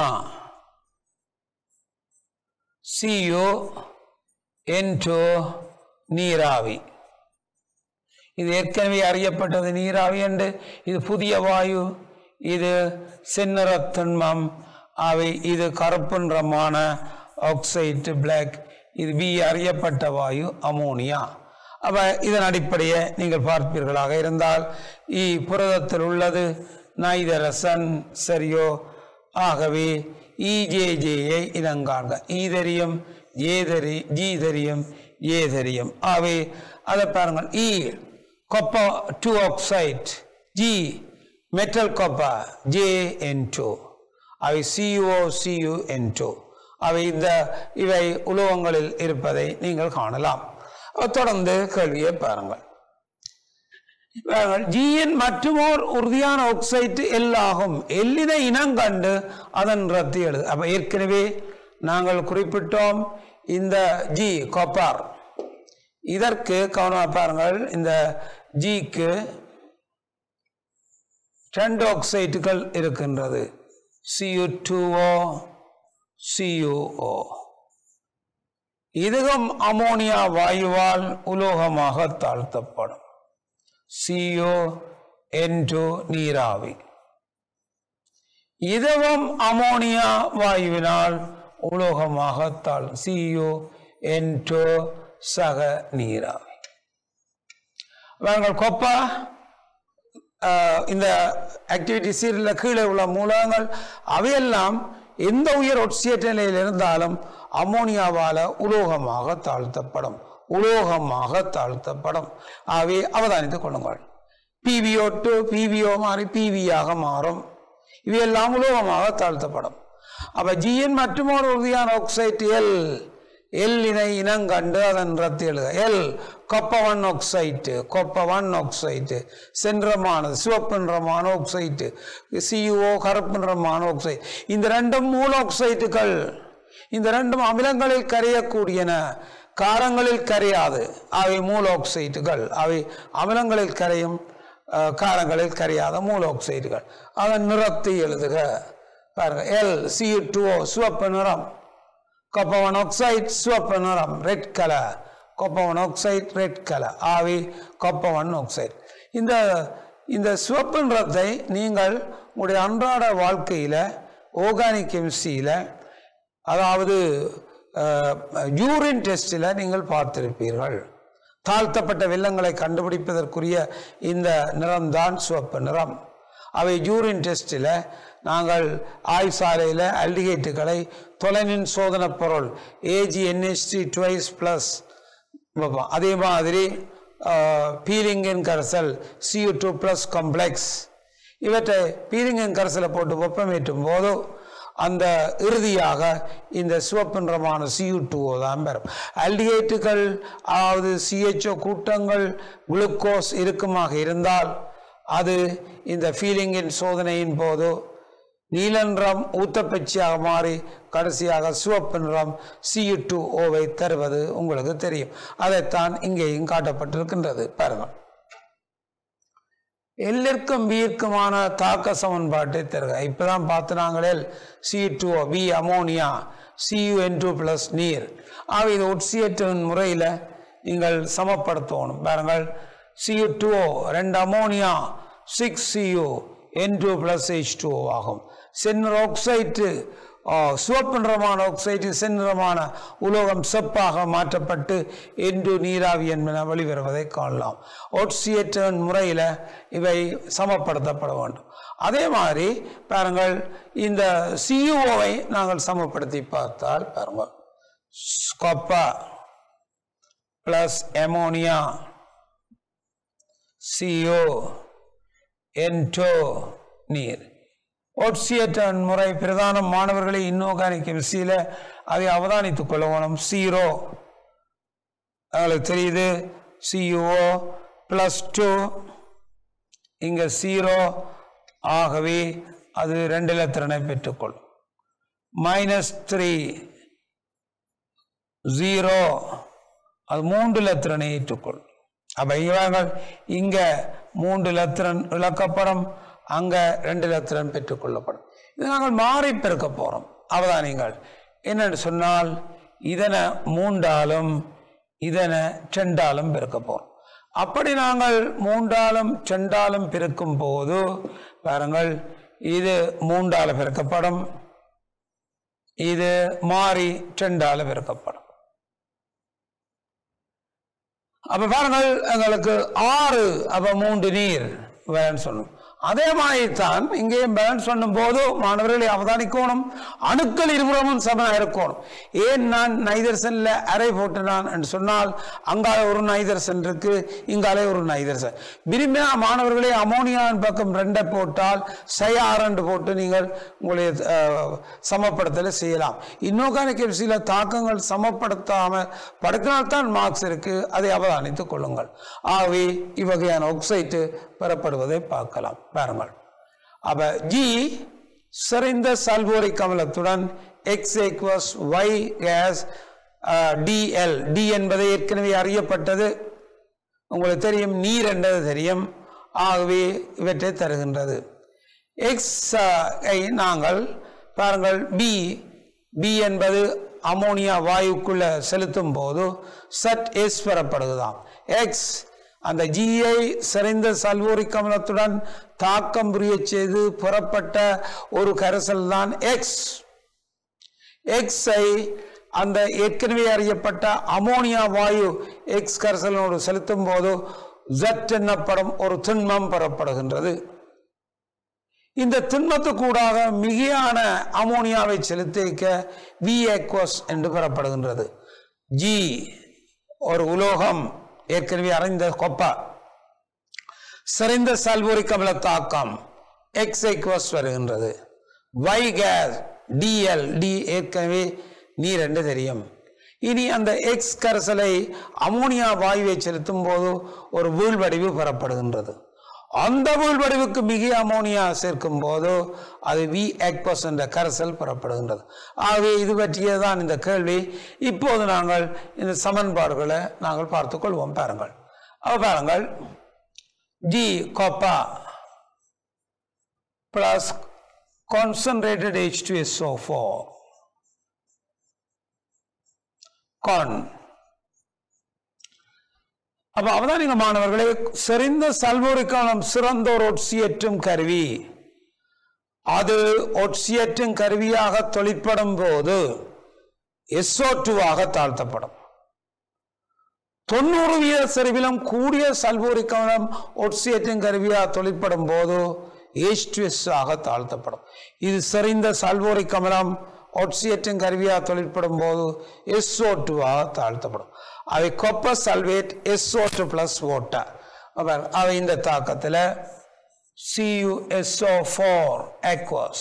சியு என்டோ நீராவி இது ஏற்கனவே அறியப்பட்டது நீராவி என்று இது புதிய வாயு இது செந்நிறத்தன்மம் அவை இது கருப்பு நிறமான ஆக்சைடு பிளாக் இது பி அறியப்பட்ட வாயு அமோனியா அப்ப இதன் அடிப்படையை நீங்கள் பார்ப்பீர்களாக இருந்தால் இ புரதத்தில் உள்ளது நைதரசன் சரியோ ஆகவே இஜேஜேயை இனங்காண்க ஈ தெரியும் ஏ தெரி ஜி தெரியும் ஏ தெரியும் ஆகவே அதை பாருங்கள் E copper two oxide G metal copper J N two அவை சியூஓ சியு என் டூ அவை இந்த இவை உலோகங்களில் இருப்பதை நீங்கள் காணலாம் அப்ப தொடர்ந்து கேள்வியை பாருங்கள் பாருங்கள் ஜியின் மற்றுமோர் உறுதியான ஆக்சைடு எல்லாகும் எல்லினை இனம் கண்டு அதன் ரத்து எழுது அப்ப ஏற்கனவே நாங்கள் குறிப்பிட்டோம் இந்த ஜி காப்பர் இதற்கு கவனமாக பாருங்கள் இந்த ஜிக்கு ரெண்டு ஆக்சைட்டுகள் இருக்கின்றது சியு டூஓ சியுஓ இதுவும் அமோனியா வாயுவால் உலோகமாக தாழ்த்தப்படும் சியோ என்று நீராவி இதுவும் அமோனியா வாயுவினால் உலோகமாக தாழ் சியோ என்று சக நீராவி நாங்கள் கொப்பா ஆஹ், இந்த ஆக்டிவிட்டி சீரியலில் கீழே உள்ள மூலகங்கள் அவையெல்லாம் எந்த உயர் ஒட்சியேற்ற நிலையில் இருந்தாலும் அமோனியாவால உலோகமாக தாழ்த்தப்படும் உலோகமாக தாழ்த்தப்படும் ஆகவே அவதானித்துக் கொள்ளுங்கள் பிவிஓ டு பிவிஓ மாறி பிவியாக மாறும் இவையெல்லாம் உலோகமாக தாழ்த்தப்படும் அப்ப ஜிஎன் மற்றும் ஒரு உறுதியான ஆக்சைடு எல் எல் இணை இனங்கண்டு அதன் ரத்து எழுத L copper one oxide copper one oxide சென்றமானது சிவப்பு நிறமான ஆக்சைட்டு சியுஓ கருப்பு நிறமான ஆக்சைடு இந்த ரெண்டும் மூல ஆக்சைட்டுகள் இந்த ரெண்டும் அமிலங்களில் கரையக்கூடியன காரங்களில் கரையாது அவை மூல ஆக்சைட்டுகள் அவை அமிலங்களில் கரையும் அஹ், காரங்களில் கரையாத மூல ஆக்சைடுகள் அதன் நிறத்தை எழுதுக பாருங்க எல் சி டூ சிவப்பு நிறம் copper monoxide சிவப்பு நிறம் red colour copper monoxide red colour ஆவி copper monoxide இந்த இந்த சிவப்பு நிறத்தை நீங்கள் உங்களுடைய அன்றாட வாழ்க்கையில் ஆர்கானிக் கெமிஸ்ட்ரியில் அதாவது யூரின் டெஸ்டில் நீங்கள் பார்த்திருப்பீர்கள் தாழ்த்தப்பட்ட வெள்ளங்களை கண்டுபிடிப்பதற்குரிய இந்த நிறம்தான் சிவப்பு நிறம் அவை யூரின் டெஸ்டில் நாங்கள் ஆய்சாலையில் அல்டிகேட்டுகளை தொலைநின் சோதனைப் பொருள் ஏஜி என்ஹெச்டி டுவைஸ் ப்ளஸ் அதே மாதிரி பீலிங்கின் கரைசல் சியூ டூ ப்ளஸ் காம்ப்ளெக்ஸ் இவற்றை பீலிங்கின் கரைசலை போட்டு வெப்பமேற்றும் போது அந்த இறுதியாக இந்த சிவப்பு நிறமான சியூ டூஓ தான் பெறும் அல்டிகேட்டுகள் அதாவது சிஹெச்ஓ கூட்டங்கள் குளுக்கோஸ் இருக்குமாக இருந்தால் அது இந்த ஃபீலிங்கின் சோதனையின் போது நீல நிறம் ஊத்தப்பச்சியாக மாறி கடைசியாக சிவப்பு நிறம் சியு டூ ஓவை தருவது உங்களுக்கு தெரியும் அதைத்தான் இங்கேயும் காட்டப்பட்டிருக்கின்றது பாருங்கள் எல்லிற்கும் வீர்க்குமான தாக்க சமன்பாட்டை தருக இப்பதான் பார்த்து நாங்களே C two B ammonia CU N two plus நீர் ஆக இது ஒட்சியேற்றின் முறையில் நீங்கள் சமப்படுத்தணும் பாருங்கள் சியு டூ ரெண்டு ammonia six CU N two plus H two ஆகும் சென்னர் ஆக்சைட்டு சிவப்பு நிறமான ஆக்சைடு செந்நிறமான உலோகம் செப்பாக மாற்றப்பட்டு என்று நீராவி என்பன வெளிவருவதை காணலாம் ஒட்சியேற்றன் முறையில் இவை சமப்படுத்தப்பட வேண்டும் அதே மாதிரி பாருங்கள் இந்த சியூஓவை நாங்கள் சமப்படுத்தி பார்த்தால் பாருங்கள் ஸ்கொப்பா பிளஸ் எமோனியா சிஓ என்டோ நீர் ஒட்சியேட்டன் முறை பிரதான மாணவர்களை இன்னோகானிக் கெமிஸ்ட்ரியில் அதை அவதானித்துக் கொள்ள வேணும் சீரோ அவங்களுக்கு தெரியுது சியூஓ ப்ளஸ் டூ இங்கே சீரோ ஆகவே அது ரெண்டு இலத்திரனை பெற்றுக்கொள்ளும் மைனஸ் த்ரீ ஜீரோ அது மூன்று இலத்திரனை ஏற்றுக்கொள்ளும் அப்போ இவங்கள் இங்கே மூன்று இலத்திரன் இழக்கப்படும் அங்கே ரெண்டு இலத்திரன் பெற்றுக்கொள்ளப்படும் இது நாங்கள் மாறி பெருக்க போகிறோம் அவதானிங்கள் என்னென்னு சொன்னால் இதனை மூன்றாலும் இதனை செண்டாலும் பெருக்க போகிறோம் அப்படி நாங்கள் மூன்றாலும் செண்டாலும் பெருக்கும் போது பாருங்கள் இது மூன்றால பெருக்கப்படும் இது மாறி செண்டால பெருக்கப்படும் அப்ப பாருங்கள் எங்களுக்கு ஆறு அப்ப மூன்று நீர் வேணும்னு சொல்லணும் அதே மாதிரி தான் இங்கேயும் பேலன்ஸ் பண்ணும் போது மாணவர்களை அவதானிக்கணும் அணுக்கள் இருபுறமும் சமம் இருக்கணும் ஏன் நான் நைதர்சன்ல அரை போட்டுனான் என்று சொன்னால் அங்கால ஒரு நைதர்சன் இருக்கு இங்காலே ஒரு நைதர்சன் விரும்பினா மாணவர்களே அமோனியான் பக்கம் ரெண்டை போட்டால் சயார் என்று போட்டு நீங்கள் உங்களுடைய அஹ், சமப்படுத்தலை செய்யலாம் இன்னொகானிக் கெமிஸ்ட்ரியில தாக்கங்கள் சமப்படுத்தாம படுத்தினால்தான் மார்க்ஸ் இருக்கு அதை அவதானித்துக் கொள்ளுங்கள் ஆகவே இவ்வகையான ஒக்சைட்டு பெறப்படுவதை பார்க்கலாம் பாருங்கள் அப்ப ஜி செறிந்த சல்போரிக் அமிலத்துடன் X equals Y gas DL D என்பது ஏற்கனவே அறியப்பட்டது உங்களுக்கு தெரியும் நீர் என்றது தெரியும் ஆகவே இவற்றை தருகின்றது எக்ஸ் ஐ நாங்கள் பாருங்கள் பி பி என்பது அமோனியா வாயுக்குள்ள செலுத்தும் போது சட் எஸ் பெறப்படுகிறதாம் எக்ஸ் அந்த ஜியை செறிந்த சல்வோரிக் அமிலத்துடன் தாக்கம் புரியச் செய்து புறப்பட்ட ஒரு கரைசல் தான் எக்ஸ் எக்ஸை அந்த ஏற்கனவே அறியப்பட்ட அமோனியா வாயு எக்ஸ் கரைசலோடு செலுத்தும் போது ஜட் என்னப்படும் ஒரு திண்மம் பெறப்படுகின்றது இந்த திண்மத்துக்கூடாக மிகையான அமோனியாவை செலுத்திக்க வி எக்வஸ் என்று பெறப்படுகின்றது ஜி ஒரு உலோகம் ஏற்கனவே அறிந்த கொப்பா செறிந்த சல்பூரிக் அமில தாக்கம் எக்ஸ் எக்வஸ் வருகின்றது வை கேஸ் டிஎல் டி ஏற்கனவே நீர் என்று தெரியும் இனி அந்த எக்ஸ் கரைசலை அமோனியா வாயுவை செலுத்தும் போது ஒரு வீழ்வடிவு பெறப்படுகின்றது அந்த வீழ்வடிவுக்கு மிக அமோனியா சேர்க்கும் போது அது வி எக்வஸ் என்ற கரைசல் பெறப்படுகின்றது ஆகவே இது பற்றியதான் இந்த கேள்வி இப்போது நாங்கள் இந்த சமன்பாடுகளை நாங்கள் பார்த்துக் கொள்வோம் பாருங்கள் அப்ப பாருங்கள் G copper plus concentrated H2SO4 con அப்ப அவதானிக மாணவர்களே செறிந்த சல்போரிக்காலம் சிறந்த ஒரு ஒட்சியற்றும் கருவி அது ஒட்சியற்றும் கருவியாக தொழிற்படும் போது SO2 ஆக தாழ்த்தப்படும் தொண்ணூறு வீத செறிவிலும் கூடிய சல்பூரிக் அமிலம் ஒட்சியேற்றின் கருவியாக தொழிற்படும் போது H2S ஆக தாழ்த்தப்படும் இது செறிந்த சல்பூரிக் அமிலம் ஒட்சியேற்றின் கருவியாக தொழிற்படும் போது SO2 ஆக தாழ்த்தப்படும் அவை கொப்பர் சல்வேட் SO2 பிளஸ் ஓட்டர் அவை இந்த தாக்கத்தில் CuSO4 aqueous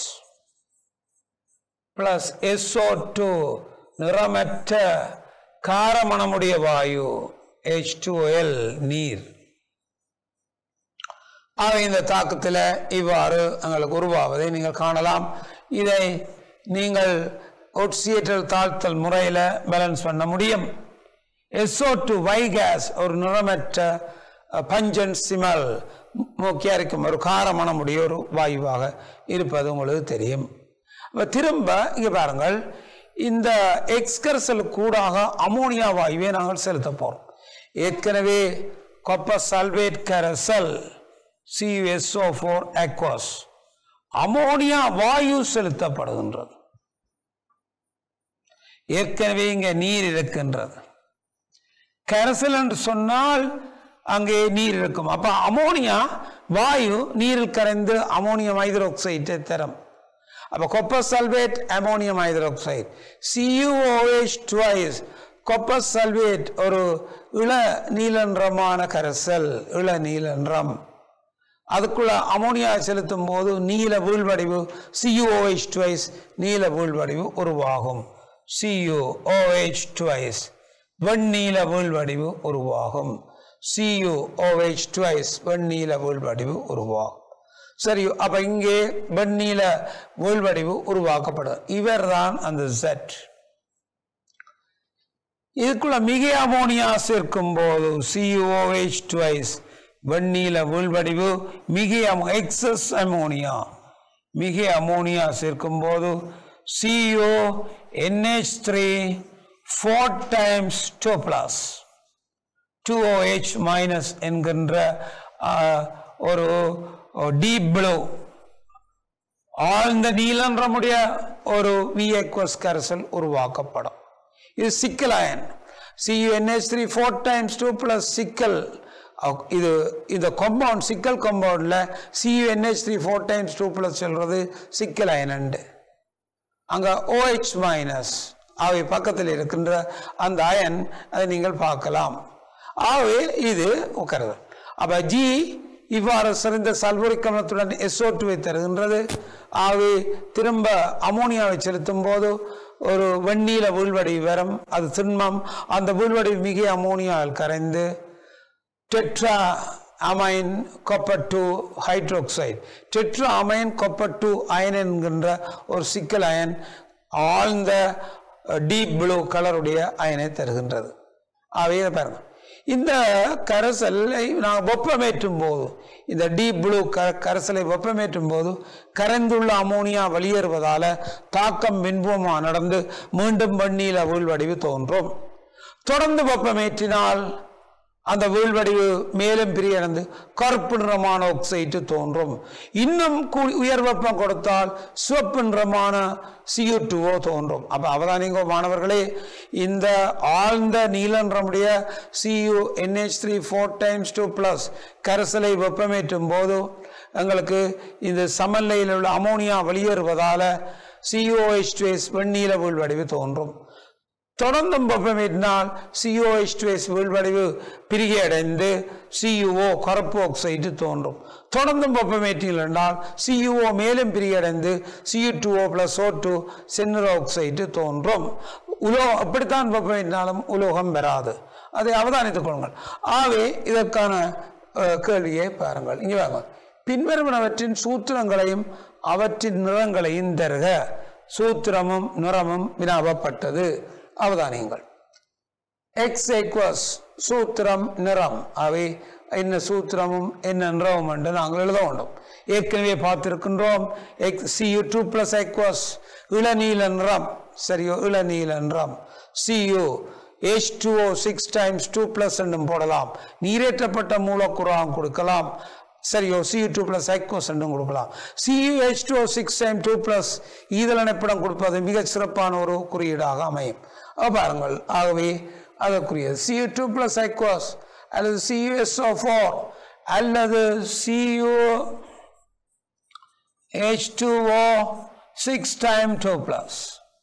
பிளஸ் SO2 நிறமற்ற காரமணமுடைய வாயு H2L நீர் ஆக இந்த தாக்கத்தில் இவ்வாறு எங்களுக்கு உருவாவதை நீங்கள் காணலாம் இதை நீங்கள் ஒட்சியேற்றல் தாழ்த்தல் முறையில் பேலன்ஸ் பண்ண முடியும் எஸ்ஓ டு வை கேஸ் ஒரு நிறமற்ற பஞ்சன் சிமல் மூக்கியா இருக்கும் ஒரு காரமணமுடைய ஒரு வாயுவாக இருப்பது உங்களுக்கு தெரியும் அப்ப திரும்ப இங்கே பாருங்கள் இந்த எக்ஸ்கர்சல் கூடாக அமோனியா வாயுவை நாங்கள் செலுத்த போகிறோம் ஏற்கனவே கொப்பர் சல்வேட் கரசல் சிஎஸ்ஓ ஃபோர் அக்வாஸ் அமோனியா வாயு செலுத்தப்படுகின்றது ஏற்கனவே இங்கே நீர் இருக்கின்றது கரைசல் என்று சொன்னால் அங்கே நீர் இருக்கும் அப்ப அமோனியா வாயு நீரில் கரைந்து அமோனியம் ஹைட்ரோக்சைடை தரும் அப்ப copper sulphate ammonium hydroxide CUOH twice copper sulphate ஒரு இள நீலன்றமான கரைசல் இள நீலன்றம் அதுக்குள்ள அமோனியா செலுத்தும் போது நீல வீழ்வடிவு சியூஓஹெச் டுவைஸ் நீல வீழ்வடிவு உருவாகும் சியூஓஹெச் டுவைஸ் வெண்ணீல வீழ்வடிவு உருவாகும் சியூஓஹெச் டுவைஸ் வெண்ணீல வீழ்வடிவு உருவாகும் சரி அப்ப இங்கே வெண்ணீல வீழ்வடிவு உருவாக்கப்படும் இவர்தான் அந்த செட் இதுக்குள்ள மிக அமோனியா சேர்க்கும் போது சிஓஹெச் டுவைஸ் வெண்ணீல வீழ்வடிவு மிக எக்ஸஸ் அமோனியா மிக அமோனியா சேர்க்கும் போது CO NH three four times two plus two OH minus என்கின்ற ஆஹ், ஒரு டீப் ப்ளூ ஆழ்ந்த நீலன்றமுடைய ஒரு விஎக்வஸ் கரைசல் உருவாக்கப்படும் இது சிக்கல் அயன் CUNH three four times two plus சிக்கல் அஹ் இது இந்த காம்பவுண்ட் சிக்கல் காம்பவுண்டில் CUNH three four times two plus சொல்கிறது சிக்கல் அயனண்டு அங்கே OH மைனஸ் அவை பக்கத்தில் இருக்கின்ற அந்த அயன் அதை நீங்கள் பார்க்கலாம் ஆகவே இது உட்கிறது அப்போ ஜி இவ்வாறு சிறந்த சல்பூரிக் அமிலத்துடன் எஸ்ஓ டூவை தருகின்றது ஆகவே திரும்ப அமோனியாவை செலுத்தும் போது ஒரு வெண்ணீல வீழ்வடி வரும் அது திண்மம் அந்த வீழ்வடி மிக அமோனியாவில் கரைந்து tetra amine copper two hydroxide tetra amine copper two அயன் என்கின்ற ஒரு சிக்கல் அயன் ஆழ்ந்த டீப் ப்ளூ கலருடைய அயனை தருகின்றது அவையே பாருங்க இந்த கரைசலை நான் வெப்பமேற்றும் போது இந்த டீப் ப்ளூ க கரைசலை வெப்பமேற்றும் போது கரைந்துள்ள அமோனியா வெளியேறுவதால தாக்கம் மின்புமா நடந்து மீண்டும் வெண்ணீல வீழ்வடிவு தோன்றும் தொடர்ந்து வெப்பமேற்றினால் அந்த வீழ்வடிவு மேலும் பிரியடைந்து கருப்பு நிறமான ஆக்சைடு தோன்றும் இன்னும் கூ- உயர் வெப்பம் கொடுத்தால் சிவப்பு நிறமான சியூ டூவோ தோன்றும் அப்போ அவதானிங்கோ மாணவர்களே இந்த ஆழ்ந்த நீலன்றமுடைய CU NH three four times two plus கரைசலை வெப்பமேற்றும் போது எங்களுக்கு இந்த சமநிலையில் உள்ள அமோனியா வெளியேறுவதால சிஓஹெச் டுவேஸ் வெண்ணீல வீழ்வடிவு தோன்றும் தொடர்ந்தும் வெப்பமேற்றினால் சிஓஹெச் டுவேஸ் வீழ்வடிவு பிரிகை அடைந்து சியுஓ கருப்பு ஆக்சைடு தோன்றும் தொடர்ந்தும் வெப்பமேற்றில் என்றால் சியுஓ மேலும் பிரியடைந்து CU two O plus O two சென்னர் ஆக்சைடு தோன்றும் உலோ அப்படித்தான் வெப்பமேற்றினாலும் உலோகம் வராது அதை அவதானித்துக் கொள்ளுங்கள் ஆகவே இதற்கான அஹ், கேள்வியை பாருங்கள் இங்கே வாங்க பின்வருவனவற்றின் சூத்திரங்களையும் அவற்றின் நிறங்களையும் தருக சூத்திரமும் நிறமும் வினாவப்பட்டது அவதானியங்கள் எக்ஸ் எக்வஸ் சூத்திரம் நிறம் அவை என்ன சூத்திரமும் என்ன நிறமும் என்று நாங்கள் எழுத வேண்டும் ஏற்கனவே பார்த்திருக்கின்றோம் X CU two plus aqueous இளநீல நிறம் சரியோ இளநீல நிறம் CU H two O six times two plus என்றும் போடலாம் நீரேற்றப்பட்ட மூலக்கூறாம் கொடுக்கலாம் சரியோ சியூ டூ பிளஸ் ஐக்கோஸ் என்றும் கொடுக்கலாம் CUH two six time two plus ஈதல் அணைப்படம் கொடுப்பது மிகச் சிறப்பான ஒரு குறியீடாக அமையும் அப்ப பாருங்கள் ஆகவே அதற்குரியது சியூ டூ பிளஸ் ஐக்கோஸ் அல்லது சியூஎஸ்ஓ ஃபோர் அல்லது CU H two O six time two plus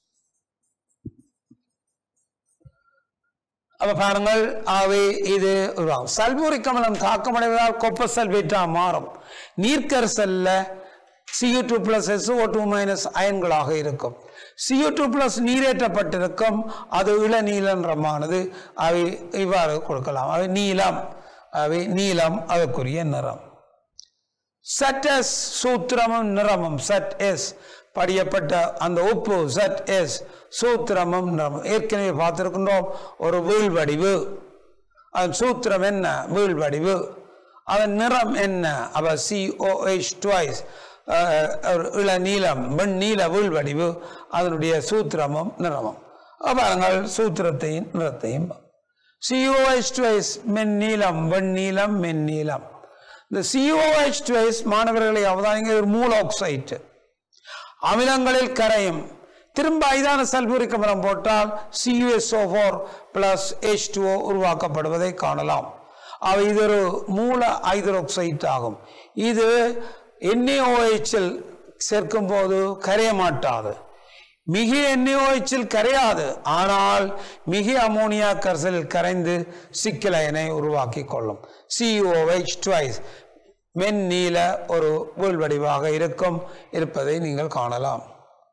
அப்ப பாருங்கள் ஆகவே இது உருவாகும் சல்பூரிக் அமிலம் தாக்கமடைவதால் கொப்பர் சல்பேட்டா மாறும் நீர்க்கரசல்ல CU two plus SO two minus அயன்களாக இருக்கும் சியூ டூ பிளஸ் நீரேற்றப்பட்டிருக்கும் அது இளநீலன்றமானது அவை இவ்வாறு கொடுக்கலாம் அவை நீலம் அவை நீலம் அதற்குரிய நிறம் சட் எஸ் சூத்திரமும் நிறமும் சட் எஸ் படியப்பட்ட அந்த உப்பு சட் எஸ் சூத்திரமும் நிறமும் ஏற்கனவே பார்த்திருக்கின்றோம் ஒரு வீழ்வடிவு அதன் சூத்திரம் என்ன வீழ்வடிவு அதன் நிறம் என்ன அவ சிஓஎச் டுவைஸ் இள நீளம் வெண் நீல வீழ்வடிவு அதனுடைய சூத்திரமும் நிறமும் அப்ப பாருங்கள் சூத்திரத்தையும் நிறத்தையும் சிஓஎச் டுவைஸ் மென் நீளம் வெண் நீளம் மென் நீளம் இந்த சிஓஎச் டுவைஸ் மாணவர்களை அவதானிங்க ஒரு மூல ஆக்சைட்டு அமிலங்களில் கரையும் திரும்ப ஐதான சல்பூரிக் அமிலம் போட்டால் CUSO four plus H two O உருவாக்கப்படுவதை காணலாம் அவை இது ஒரு மூல ஹைட்ரோக்சைட் ஆகும் இது என்ஏஓஹெச்சில் சேர்க்கும் போது கரைய மாட்டாது மிக என்ஏஓஹெச்சில் கரையாது ஆனால் மிக அமோனியா கரைசலில் கரைந்து சிக்கலையனை உருவாக்கி கொள்ளும் சிஓஹெச் டுவைஸ் மென்னீல ஒரு வீழ்வடிவாக இருக்கும் இருப்பதை நீங்கள் காணலாம்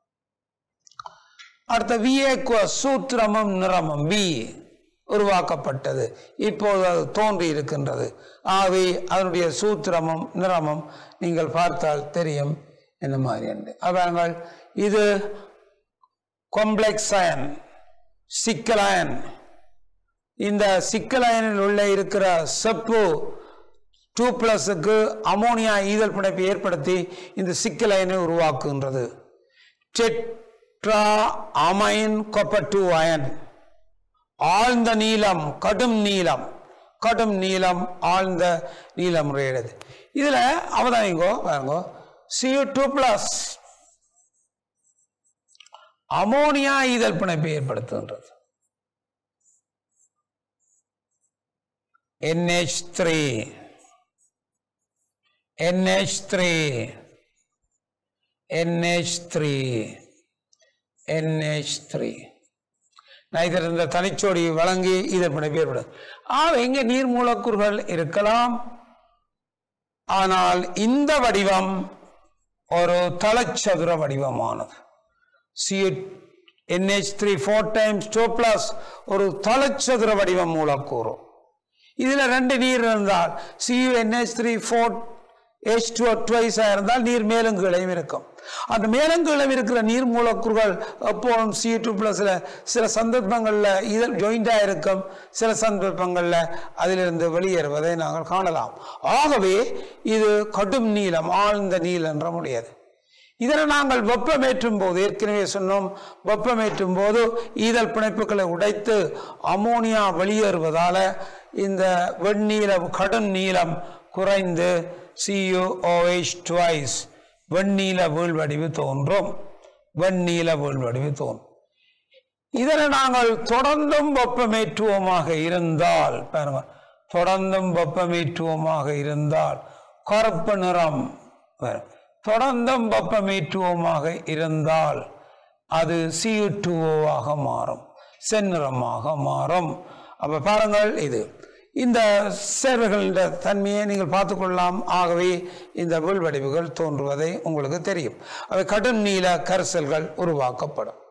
அடுத்த விஏக்குவ சூத்திரமும் நிறமும் வி உருவாக்கப்பட்டது இப்போது அது தோன்றி இருக்கின்றது ஆகவே அதனுடைய சூத்திரமும் நிறமும் நீங்கள் பார்த்தால் தெரியும் என்ன மாதிரி என்று அவர்கள் இது காம்ப்ளெக்ஸ் அயன் சிக்கலயன் இந்த சிக்கலயனில் உள்ள இருக்கிற செப்பு டூ பிளஸுக்கு அமோனியா ஈதல் பிணைப்பை ஏற்படுத்தி இந்த சிக்கலயனை உருவாக்குகின்றது டெட்ரா அமைன் கொப்பர் டூ அயன் ஆழ்ந்த நீளம் கடும் நீளம் கடும் நீளம் ஆழ்ந்த நீளம் உடையது இதுல அவதானிங்கோ பாருங்கோ சியூ டூ பிளஸ் அமோனியா ஈதல் பிணைப்பை ஏற்படுத்துகின்றது NH3 NH3 NH3 NH3 neither இந்த தனிச்சோடி வழங்கி இதன் பிணைப்பு ஏற்படும் ஆக இங்கே நீர் மூலக்கூறுகள் இருக்கலாம் ஆனால் இந்த வடிவம் ஒரு தலச்சதுர வடிவமானது C NH three four times two plus ஒரு தலச்சதுர வடிவம் மூலக்கூறு இதுல ரெண்டு நீர் இருந்தால் CU NH three four H two டுவைஸாக இருந்தால் நீர் மேலும் கீழையும் இருக்கும் அந்த மேலும் கீழும் இருக்கிற நீர் மூலக்கூறுகள் எப்போதும் சி டூ ப்ளஸில் சில சந்தர்ப்பங்களில் இதில் ஜாயிண்டாக இருக்கும் சில சந்தர்ப்பங்களில் அதிலிருந்து வெளியேறுவதை நாங்கள் காணலாம் ஆகவே இது கடும் நீளம் ஆழ்ந்த நீளம் என்ற முடியாது இதனை நாங்கள் வெப்பமேற்றும் போது ஏற்கனவே சொன்னோம் வெப்பமேற்றும் போது ஈதல் பிணைப்புகளை உடைத்து அமோனியா வெளியேறுவதால இந்த வெண்ணீல கடும் நீளம் குறைந்து சியூஓஹெச் டுவைஸ் வெண்ணீல வீழ்வடிவு தோன்றும் வெண்ணீல வீழ்வடிவு தோன்றும் இதனை நாங்கள் தொடர்ந்தும் வெப்பமேற்றுவோமாக இருந்தால் பாருங்க தொடர்ந்தும் வெப்பமேற்றுவோமாக இருந்தால் கருப்பு நிறம் வரும் தொடர்ந்தும் வெப்பமேற்றுவோமாக இருந்தால் அது சியூ ஆக மாறும் செந்நிறமாக மாறும் அப்ப பாருங்கள் இது இந்த சேர்வைகளின் தன்மையை நீங்கள் பார்த்துக்கொள்ளலாம் ஆகவே இந்த வீழ்வடிவுகள் தோன்றுவதை உங்களுக்கு தெரியும் அவை கடும் நீல கரிசல்கள் உருவாக்கப்படும்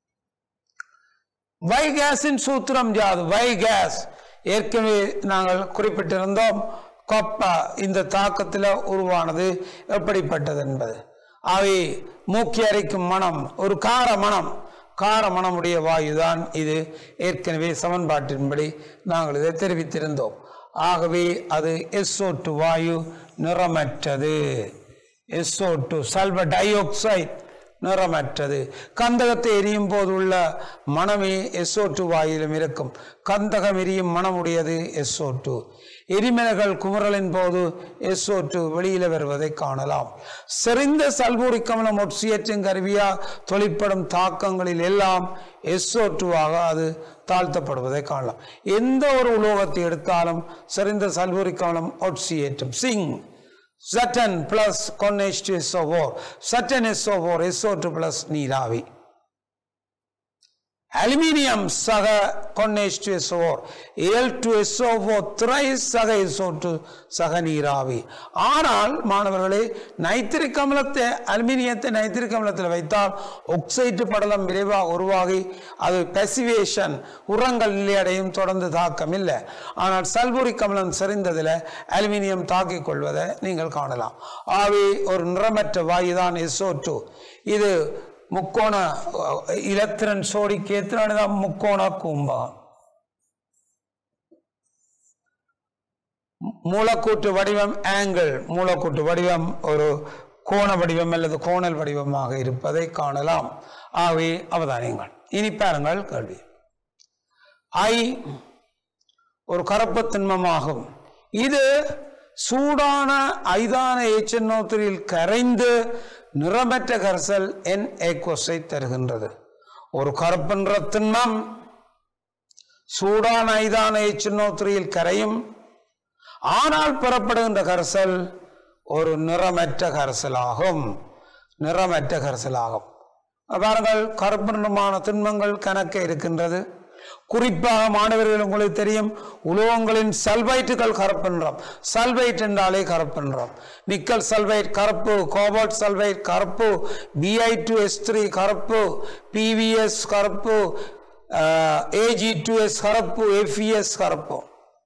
வைகேஸின் சூத்திரம் யாது வைகேஸ் ஏற்கனவே நாங்கள் குறிப்பிட்டிருந்தோம் கொப்பா இந்த தாக்கத்தில் உருவானது எப்படிப்பட்டது என்பது அவை மூக்கி அரைக்கும் மனம் ஒரு கார மனம் கார மனமுடைய வாயுதான் இது ஏற்கனவே சமன்பாட்டின்படி நாங்கள் இதை தெரிவித்திருந்தோம் ஆகவே அது எஸ்ஓ வாயு நிறமற்றது SO two sulphur dioxide நிறமற்றது கந்தகத்தை எரியும் போது உள்ள மனமே எஸ்ஓ டூ வாயிலும் இருக்கும் கந்தகம் எரியும் மனமுடையது எஸ்ஓ டூ எரிமலைகள் குமுறலின் போது எஸ்ஓ டூ வெளியில் வருவதை காணலாம் செறிந்த சல்பூரிக் அமிலம் ஒட்சியேற்றும் கருவியா தொழிற்படும் தாக்கங்களில் எல்லாம் எஸ்ஓ டூவாக அது தாழ்த்தப்படுவதை காணலாம் எந்த ஒரு உலோகத்தை எடுத்தாலும் செறிந்த சல்பூரிக் அமிலம் ஒட்சியேற்றும் சிங் சட்டன் பிளஸ் கொன்னேஷ் SO4 சட்டன் SO4 SO2 பிளஸ் நீராவி அலுமினியம் சக கொன்னேஷ் டு எஸ்ஓர் ஏல் டு எஸ்ஓ த்ரைஸ் சக எஸ்ஓ டு சக நீராவி ஆனால் மாணவர்களே நைத்திரிக் அமிலத்தை அலுமினியத்தை நைத்திரிக் அமிலத்தில் வைத்தால் ஒக்சைட்டு படலம் விரைவாக உருவாகி அது பெசிவேஷன் உரங்கள் நிலையடையும் தொடர்ந்து தாக்கம் இல்லை ஆனால் சல்பூரிக் அமிலம் செறிந்ததில் அலுமினியம் தாக்கிக் கொள்வதை நீங்கள் காணலாம் ஆகவே ஒரு நிறமற்ற வாயு தான் எஸ்ஓ டூ இது முக்கோண இலத்திரன் சோடிக்கு எத்தனை முக்கோண கூம்பகம் மூலக்கூட்டு வடிவம் ஆங்கிள் மூலக்கூட்டு வடிவம் ஒரு கோண வடிவம் அல்லது கோணல் வடிவமாக இருப்பதை காணலாம் ஆகவே அவதானியங்கள் இனி பாருங்கள் கேள்வி ஐ ஒரு கருப்பு திண்மமாகும் இது சூடான ஐதான ஏச்சநோத்திரில் கரைந்து நிறமற்ற கரைசல் என் ஏக்கோஸை தருகின்றது ஒரு கருப்பென்ற திண்மம் சூடான ஐதான ஏச்சநோத்திரியில் கரையும் ஆனால் பெறப்படுகின்ற கரைசல் ஒரு நிறமற்ற கரைசலாகும் நிறமற்ற கரைசலாகும் பாருங்கள் கருப்பு நிறமான திண்மங்கள் கணக்கு இருக்கின்றது குறிப்பாக மாணவர்கள் உங்களுக்கு தெரியும் உலோகங்களின் சல்பைட்டுகள் கருப்பு நிறம் சல்பைட் என்றாலே கருப்பு நிறம் நிக்கல் சல்பைட் கருப்பு கோபால்ட் சல்பைட் கருப்பு பிஐ டூ எஸ் த்ரீ கருப்பு பிவிஎஸ் கருப்பு ஏஜி டூ எஸ் கருப்பு எஃப்இஎஸ் கருப்பு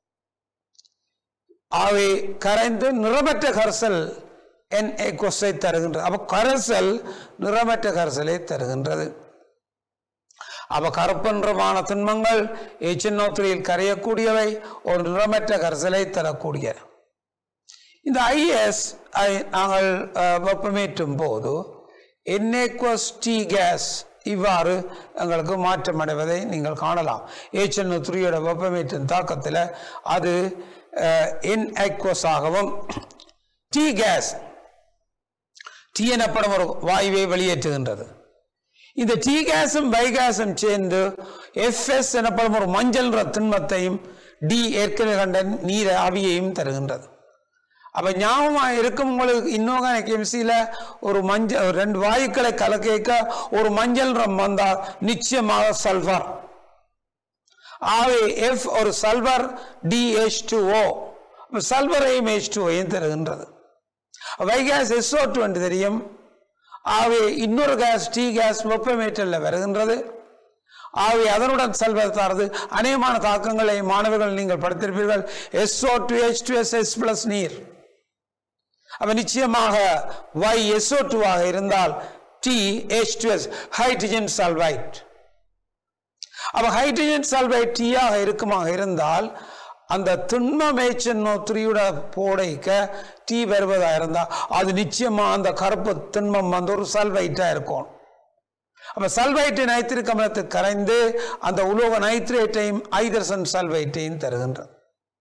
அவை கரைந்து நிறமற்ற கரைசல் என் கொசை தருகின்றது அப்ப கரைசல் நிறமற்ற கரைசலை தருகின்றது அப்ப கருப்பன்றமான திண்மங்கள் எச்சின்னோத்திரியில் கரையக்கூடியவை ஒரு நிறமற்ற கரைசலை தரக்கூடிய இந்த ஐஎஸ் நாங்கள் வெப்பமேற்றும் போது என்ஏக்வஸ் டி கேஸ் இவ்வாறு எங்களுக்கு மாற்றம் அடைவதை நீங்கள் காணலாம் ஏச்சன் த்ரீயோட வெப்பமேற்றின் தாக்கத்தில் அது என் ஆகவும் டி கேஸ் டி எனப்படும் ஒரு வாயுவை வெளியேற்றுகின்றது இந்த டி கேஸும் பைகாஸும் சேர்ந்து எஃப்எஸ் எனப்படும் ஒரு மஞ்சள் நிற திண்மத்தையும் டி ஏற்கனவே கண்ட நீர் ஆவியையும் தருகின்றது அப்ப ஞாபகமாக இருக்கும் உங்களுக்கு இன்னொரு கெமிஸ்ட்ரியில ஒரு மஞ்சள் ரெண்டு வாயுக்களை கலக்க ஒரு மஞ்சள் நிறம் வந்தால் நிச்சயமாக சல்ஃபர் ஆகவே எஃப் ஒரு சல்வர் டி எச் டூ ஓ சல்வரையும் எச் டூ ஓயும் தருகின்றது வைகாஸ் எஸ்ஓ டூ என்று தெரியும் ஆகவே இன்னொரு கேஸ் டி கேஸ் வெப்பமேற்றலில் வருகின்றது ஆகவே அதனுடன் சல்வர் தாரது அநேகமான தாக்கங்களை மாணவர்கள் நீங்கள் படித்திருப்பீர்கள் SO two H two S S plus நீர் அப்ப நிச்சயமாக வை எஸ்ஓ டூவாக இருந்தால் டி H two S hydrogen sulphide அப்ப ஹைட்ரஜன் சல்பைட் டீயாக இருக்குமாக இருந்தால் அந்த திண்மமேச்சன்னோ த்ரீயோட போடைக்க டீ வருவதாக இருந்தால் அது நிச்சயமா அந்த கருப்பு திண்மம் வந்து ஒரு சல்வைட்டா இருக்கும் அப்ப சல்வைட்டு நைத்திரிக் அமிலத்துக்கு கரைந்து அந்த உலோக நைத்ரேட்டையும் ஐதர்சன் சல்வைட்டையும் தருகின்றது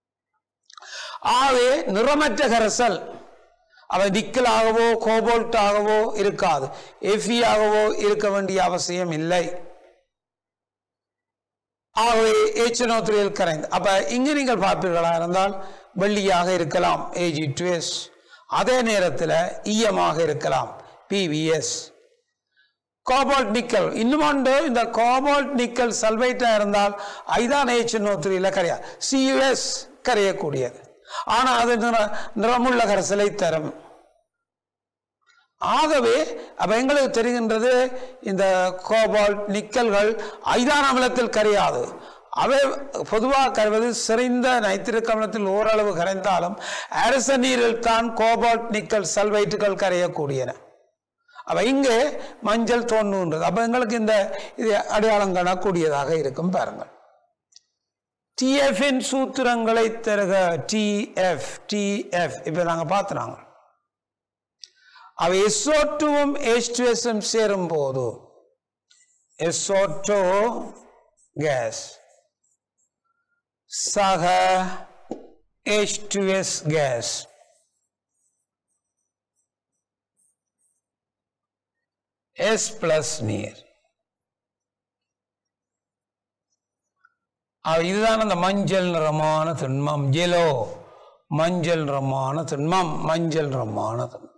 ஆகவே நிறமற்ற கரைசல் அவை நிக்கலாகவோ கோபோல்ட்டாகவோ இருக்காது எஃபியாகவோ இருக்க வேண்டிய அவசியம் இல்லை ஆகவே ஏச்சனோத்திரியில் கரைந்து அப்ப இங்கு நீங்கள் பார்ப்பீர்களா இருந்தால் வெள்ளியாக இருக்கலாம் ஏஜி டுவேஸ் அதே நேரத்தில் ஈயமாக இருக்கலாம் பிவிஎஸ் கோபால்ட் நிக்கல் இன்னும் ஒன்று இந்த கோபால்ட் நிக்கல் சல்பைட்டா இருந்தால் ஐதான் ஏச்சனோத்திரியில் கரையாது சியுஎஸ் கரையக்கூடியது ஆனால் அது நிற நிறமுள்ள கரைசலை தரும் ஆகவே அப்ப எங்களுக்கு தெரிகின்றது இந்த கோபால்ட் நிக்கல்கள் ஐதான அமிலத்தில் கரையாது அவை பொதுவாக கரைவது சிறைந்த நைத்திரிக் அமிலத்தில் ஓரளவு கரைந்தாலும் அரச நீரில் தான் கோபால்ட் நிக்கல் சல்வைட்டுகள் கரையக்கூடியன அப்ப இங்கே மஞ்சள் தோன்றுகின்றது அப்ப எங்களுக்கு இந்த இது அடையாளம் காணக்கூடியதாக இருக்கும் பாருங்கள் டிஎஃபின் சூத்திரங்களை தருக டிஎஃப் டிஎஃப் இப்ப நாங்க பார்த்துனாங்க அவை எஸ்ஓட்டுவும் எஸ்டுஎஸும் சேரும் போது எஸ்ஓட்டோ கேஸ் சக எஸ் கேஸ் எஸ் பிளஸ் நீர் இதுதான் அந்த மஞ்சள் நிறமான திண்மம் ஜெலோ மஞ்சள் நிறமான திண்மம் மஞ்சள் நிறமான திண்மம்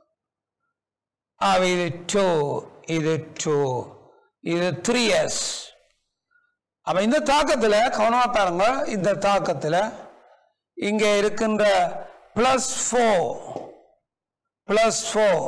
ஆக இது டூ இது டூ இது த்ரீ எஸ் அப்ப இந்த தாக்கத்துல கவனமா பாருங்க இந்த தாக்கத்துல இங்க இருக்கின்ற plus four plus four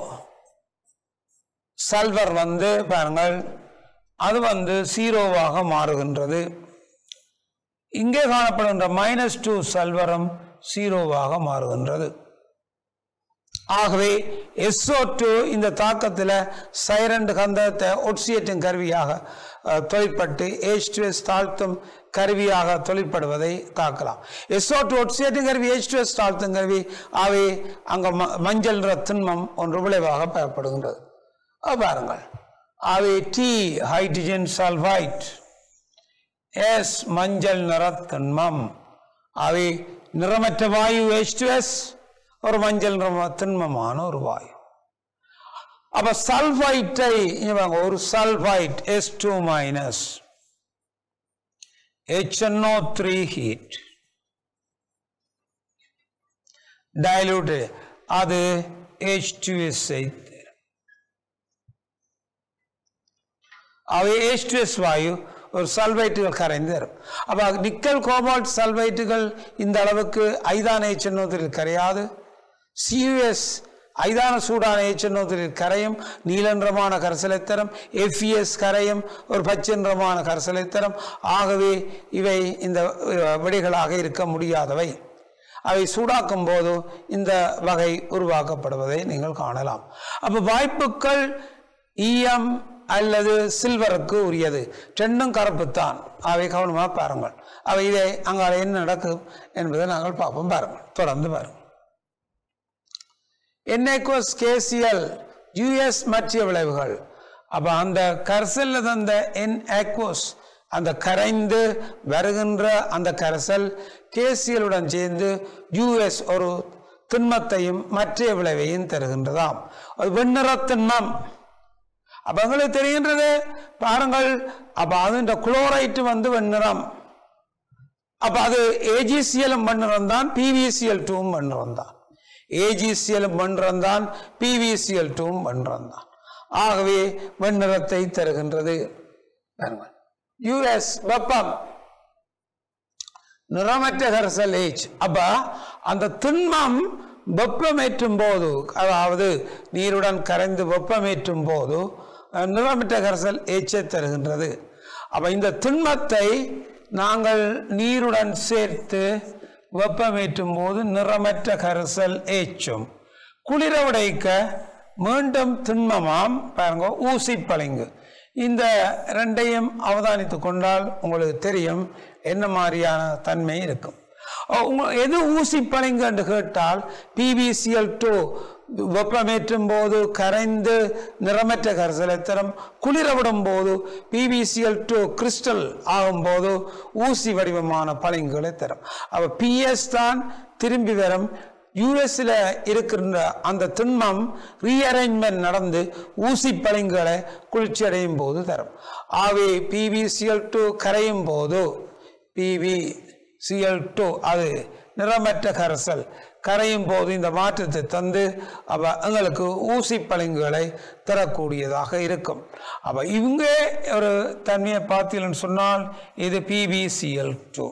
sulphur வந்து பாருங்கள் அது வந்து ஜீரோவாக மாறுகின்றது இங்கே காணப்படுகின்ற மைனஸ் டூ சல்வரம் ஜீரோவாக மாறுகின்றது ஆகவே எஸ்ஓ டூ இந்த தாக்கத்தில் சைரண்ட் கந்தத்தை ஒட்சியேற்றும் கருவியாக அஹ், தொழிற்பட்டு ஏச் டு எஸ் தாழ்த்தும் கருவியாக தொழிற்படுவதை தாக்கலாம் எஸ்ஓ டூ ஒட்சியேற்றும் கருவி ஏச் டு எஸ் தாழ்த்தும் கருவி ஆகவே அங்கே ம மஞ்சள் நிற திண்மம் ஒன்று விளைவாக பெறப்படுகின்றது அது பாருங்கள் ஆகவே டி ஹைட்ரஜன் சல்ஃபைட் எஸ் மஞ்சள் நிற திண்மம் அவை நிறமற்ற வாயு H2S ஒரு மஞ்சள் நிற திண்மமான ஒரு வாயு அப்ப சல்ஃபைட்டை இங்க பாருங்க, ஒரு sulphide S two minus HNO three heat dilute அது ஹெச் டூ எஸ் அவை H2S வாயு ஒரு சல்வைட்டுகள் கரைந்து தரும் அப்போ நிக்கல் கோபால்ட் சல்வைட்டுகள் இந்த அளவுக்கு ஐதான எச்செண்ணத்தில் கரையாது சியூஎஸ் ஐதான சூடான எச்செண்ணத்தில் கரையும் நீலன்றமான கரைசலை தரும் எஃப்இஎஸ் கரையும் ஒரு பச்சென்றமான கரைசலை தரும் ஆகவே இவை இந்த அஹ், விடைகளாக இருக்க முடியாதவை அவை சூடாக்கும் போது இந்த வகை உருவாக்கப்படுவதை நீங்கள் காணலாம் அப்போ வாய்ப்புகள் ஈயம் அல்லது சில்வருக்கு உரியது ரெண்டும் கருப்புத்தான் அவை கவனமாக பாருங்கள் அவை இதை அங்கால என்ன நடக்கும் என்பதை நாங்கள் பார்ப்போம் பாருங்கள் தொடர்ந்து பாருங்கள் என்எக்வஸ் கேசிஎல் யூஎஸ் மற்றிய விளைவுகள் அப்போ அந்த கரைசல்ல தந்த என் ஆக்வோஸ் அந்த கரைந்து வருகின்ற அந்த கரைசல் கேசியலுடன் சேர்ந்து யூஎஸ் ஒரு திண்மத்தையும் மற்ற விளைவையும் தருகின்றதாம் அது வெண்ணிற திண்மம் அப்ப உங்களுக்கு தெரிகின்றது பாருங்கள் அப்ப அது இந்த குளோரைட்டு வந்து வெண்ணிறம் அப்ப அது ஏஜிசிஎலும் வெண்ணிறம் தான் பிவிசிஎல் டூவும் வெண்ணிறம் தான் ஏஜிசிஎலும் வெண்ணிறம் தான் பிவிசிஎல் டூவும் வெண்ணிறம் தான் ஆகவே வெண்ணிறத்தை தருகின்றது பாருங்கள் யுஎஸ் வெப்பம் நிறமற்ற கரைசல் ஏச் அப்ப அந்த திண்மம் வெப்பமேற்றும் போது அதாவது நீருடன் கரைந்து வெப்பமேற்றும் போது அஹ், நிறமற்ற கரைசல் ஏச்சை தருகின்றது அப்ப இந்த திண்மத்தை நாங்கள் நீருடன் சேர்த்து வெப்பமேற்றும் போது நிறமற்ற கரைசல் ஏச்சும் குளிர உடைக்க மீண்டும் திண்மமாம் பாருங்க ஊசி பளிங்கு இந்த ரெண்டையும் அவதானித்து கொண்டால் உங்களுக்கு தெரியும் என்ன மாதிரியான தன்மை இருக்கும் அஹ் உங்க எது ஊசி பளிங்கு என்று கேட்டால் பிபிசிஎல் டூ வெப்பமேற்றும் போது கரைந்து நிறமற்ற கரைசலை தரும் குளிர விடும் போது பிபிசிஎல் டூ கிறிஸ்டல் ஆகும்போது ஊசி வடிவமான பளிங்குகளை தரும் அப்ப பிஎஸ் தான் திரும்பி வரும் யூஎஸ்ல இருக்கின்ற அந்த திண்மம் ரீஅரேஞ்ச்மெண்ட் நடந்து ஊசி பளிங்குகளை குளிர்ச்சி அடையும் போது தரும் ஆகவே பிவிசிஎல் டூ கரையும் போது பிவி சிஎல் டூ அது நிறமற்ற கரைசல் கரையும் போது இந்த மாற்றத்தை தந்து அப்ப எங்களுக்கு ஊசி பளிங்குகளை தரக்கூடியதாக இருக்கும் அப்ப இவங்க ஒரு தன்மையை பார்த்தீங்கன்னு சொன்னால் இது பிபிசிஎல் டூ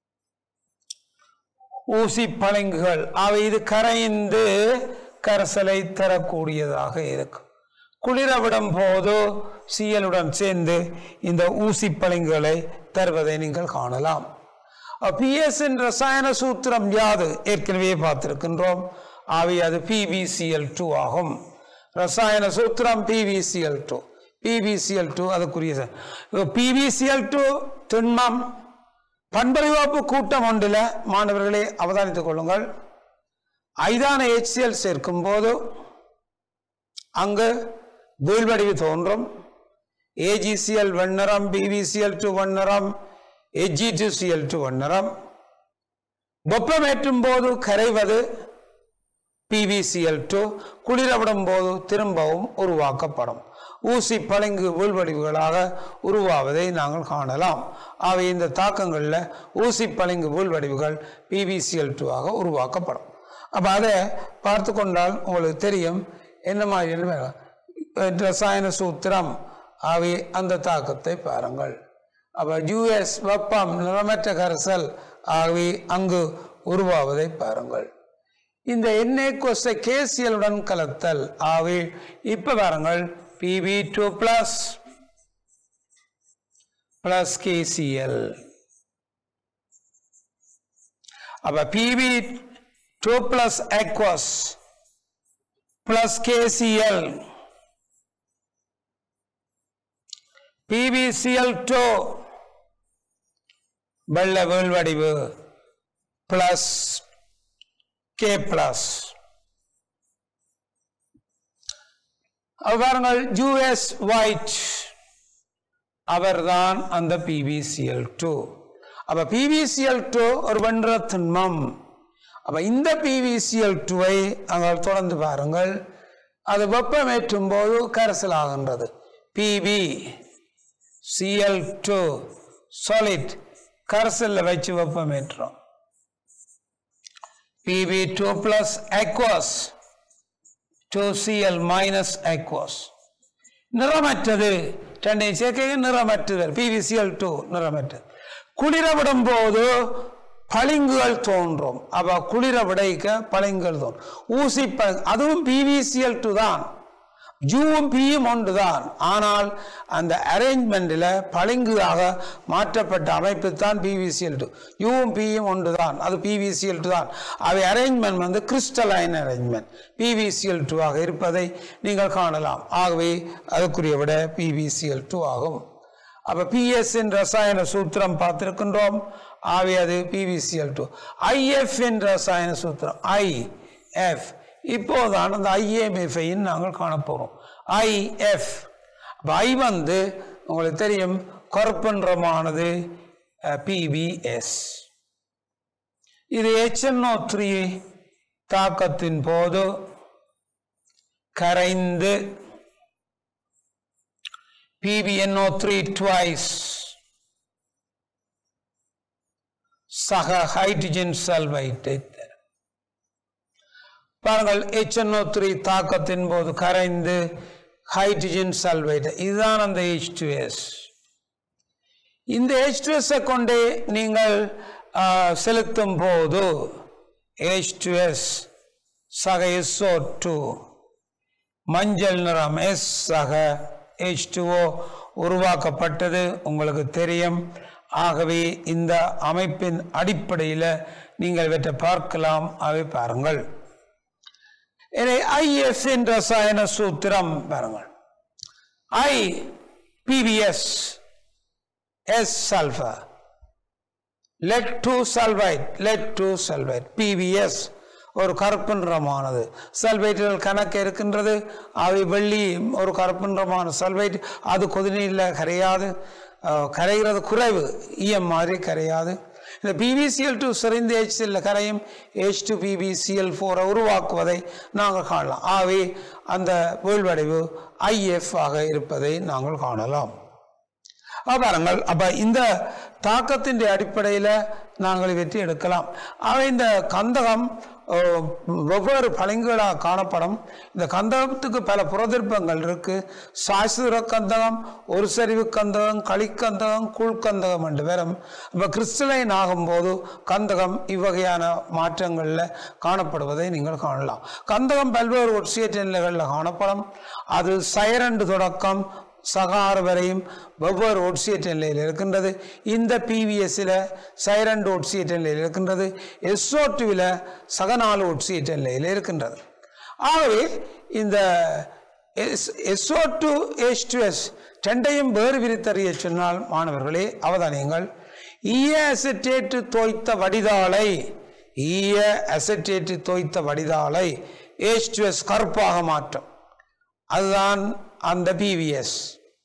ஊசி பளிங்குகள் அவை இது கரைந்து கரைசலை தரக்கூடியதாக இருக்கும் குளிர விடும் போது சீயலுடன் சேர்ந்து இந்த ஊசி பளிங்குகளை தருவதை நீங்கள் காணலாம் பிஎஸ் ரசாயன சூத்திரம் யாது ஏற்கனவே பார்த்திருக்கின்றோம் அவை அது பிவிசிஎல் டூ ஆகும் ரசாயன சூத்திரம் பிவிசிஎல் டூ பிவிசிஎல் டூ அதுக்குரிய பிவிசிஎல் டூ திண்மம் பண்பறிவாப்பு கூட்டம் ஒன்றில் மாணவர்களே அவதானித்துக் கொள்ளுங்கள் ஐதான HCl சேர்க்கும் போது அங்கு வீழ்வடிவு தோன்றும் ஏஜிசிஎல் வண்ணரம் பிவிசிஎல் டு வண்ணரம் எஜி டு சிஎல் டு வண்ணரம் வெப்பமேற்றும் போது கரைவது பிவிசிஎல் டூ குளிரவிடும் போது திரும்பவும் உருவாக்கப்படும் ஊசி பளிங்கு வீழ்வடிவுகளாக உருவாவதை நாங்கள் காணலாம் அவை இந்த தாக்கங்களில் ஊசி பளிங்கு வீழ்வடிவுகள் பிவிசிஎல் ஆக உருவாக்கப்படும் அப்போ அதை பார்த்து கொண்டால் உங்களுக்கு தெரியும் என்ன மாதிரியான ரசாயன சூத்திரம் அவை அந்த தாக்கத்தை பாருங்கள் அப்போ யூஎஸ் வெப்பம் நிறமற்ற கரைசல் ஆகவே அங்கு உருவாவதை பாருங்கள் இந்த எண்ணெய் கொசை கேசியலுடன் கலத்தல் ஆகவே இப்போ பாருங்கள் PB two plus plus KCL அப்ப PB two plus aqueous plus KCL PBCL two வெள்ள வீழ்வடிவு பிளஸ் கே பிளஸ் பாருங்கள் யூஎஸ் ஒயிட் அவர்தான் அந்த பிபிசிஎல் டூ அப்ப பிவிசிஎல் டூ ஒரு வென்ற திண்மம் அப்ப இந்த பிவிசிஎல் டூவை நாங்கள் தொடர்ந்து பாருங்கள் அது வெப்பமேற்றும் போது கரைசல் ஆகின்றது பிபி சிஎல் டூ சாலிட் கரைசலில் வச்சு வெப்பமேற்றோம் PB two plus aqueous two CL minus aqueous நிறமற்றது ரெண்டையும் சேர்க்க நிறமற்றுதல் பிவிசிஎல் டூ நிறமற்றது குளிர விடும் போது பளிங்குகள் தோன்றும் அப்ப குளிர விடைக்க பளிங்குகள் தோன்றும் ஊசி ப அதுவும் பிவிசிஎல் டூ தான் ஜூவும் பியும் ஒன்று தான் ஆனால் அந்த அரேஞ்ச்மெண்ட்டில் பளிங்குயாக மாற்றப்பட்ட அமைப்பு தான் பிவிசிஎல் டூ யூவும் பியும் ஒன்று தான் அது பிவிசிஎல் டூ தான் அவை அரேஞ்ச்மெண்ட் வந்து கிறிஸ்டலைன் அரேஞ்ச்மெண்ட் பிவிசிஎல் டூ ஆக இருப்பதை நீங்கள் காணலாம் ஆகவே அதுக்குரிய விட பிவிசிஎல் டூ ஆகும் அப்போ பிஎஸ் என்ற ரசாயன சூத்திரம் பார்த்திருக்கின்றோம் ஆகவே அது பிவிசிஎல் டூ ஐஎஃப் என்ற ரசாயன சூத்திரம் ஐ எஃப் இப்போதான் அந்த ஐஎம்எஃப்ஐன்னு நாங்கள் காணப்போகிறோம் ஐஎஃப் அப்போ ஐ வந்து உங்களுக்கு தெரியும் கருப்பன்றமானது பிபிஎஸ் இது ஹெச்என்ஓ த்ரீ தாக்கத்தின் போது கரைந்து PbNO3 twice சக ஹைட்ரஜன் சல்வைட்டை தரும் பாருங்கள் HNO3 த்ரீ தாக்கத்தின் போது கரைந்து ஹைட்ரஜன் சல்வைட் இதுதான் அந்த H2S இந்த H2S -ஐ கொண்டே நீங்கள் ஆ, செலுத்தும் போது H2S சக SO2 மஞ்சள் நிறம் எஸ் சக H2O உருவாக்கப்பட்டது உங்களுக்கு தெரியும் ஆகவே இந்த அமைப்பின் அடிப்படையில் நீங்கள் இவற்றை பார்க்கலாம் அவை பாருங்கள் எனவே ஐஎஸ் என்ற ரசாயன சூத்திரம் பாருங்கள் ஐ PBS S sulphur lead two sulphide lead two sulphide PBS ஒரு கருப்பு நிறமானது சல்வைட்டுகள் கணக்கு இருக்கின்றது அவை வெள்ளி ஒரு கருப்பு நிறமான சல்வைட் அது கொதிநீரில் கரையாது அஹ், கரைகிறது குறைவு ஈயம் மாதிரி கரையாது இந்த பிவிசிஎல் டூ சிறைந்த ஹெச்சில் கரையும் ஹெச் டு பிபிசிஎல் ஃபோரை உருவாக்குவதை நாங்கள் காணலாம் ஆகவே அந்த வீழ்வடைவு ஐஎஃப் ஆக இருப்பதை நாங்கள் காணலாம் அப்ப பாருங்கள் அப்ப இந்த தாக்கத்தின் அடிப்படையில் நாங்கள் வெற்றி எடுக்கலாம் ஆக இந்த கந்தகம் அஹ், வெவ்வேறு பளிங்குகளாக காணப்படும் இந்த கந்தகத்துக்கு பல புறதிருப்பங்கள் இருக்கு சாசுர கந்தகம் ஒரு சரிவு கந்தகம் களிக்கந்தகம் கூழ்கந்தகம் என்று வரும் இப்போ கிறிஸ்டலைன் ஆகும்போது கந்தகம் இவ்வகையான மாற்றங்களில் காணப்படுவதை நீங்கள் காணலாம் கந்தகம் பல்வேறு ஒட்சியேற்ற நிலைகளில் காணப்படும் அது சைரண்டு தொடக்கம் சகார் வரையும் வெவ்வேறு ஒட்சியேற்ற நிலையில் இருக்கின்றது இந்த பிவிஎஸ்ஸில் சைரண்ட் ஒட்சியேற்ற நிலையில் இருக்கின்றது எஸ்ஓ சகநாலு ஒட்சியேற்ற நிலையில் இருக்கின்றது ஆகவே இந்த SO two S two S ரெண்டையும் வேறு விரித்தறிய சொன்னால் மாணவர்களே அவதானியங்கள் ஈய அசட்டேட்டு தோய்த்த வடிதாளை ஈய அசட்டேட்டு தோய்த்த வடிதாளை எஸ் டு எஸ் கருப்பாக மாற்றும் அதுதான் அந்த பிவிஎஸ்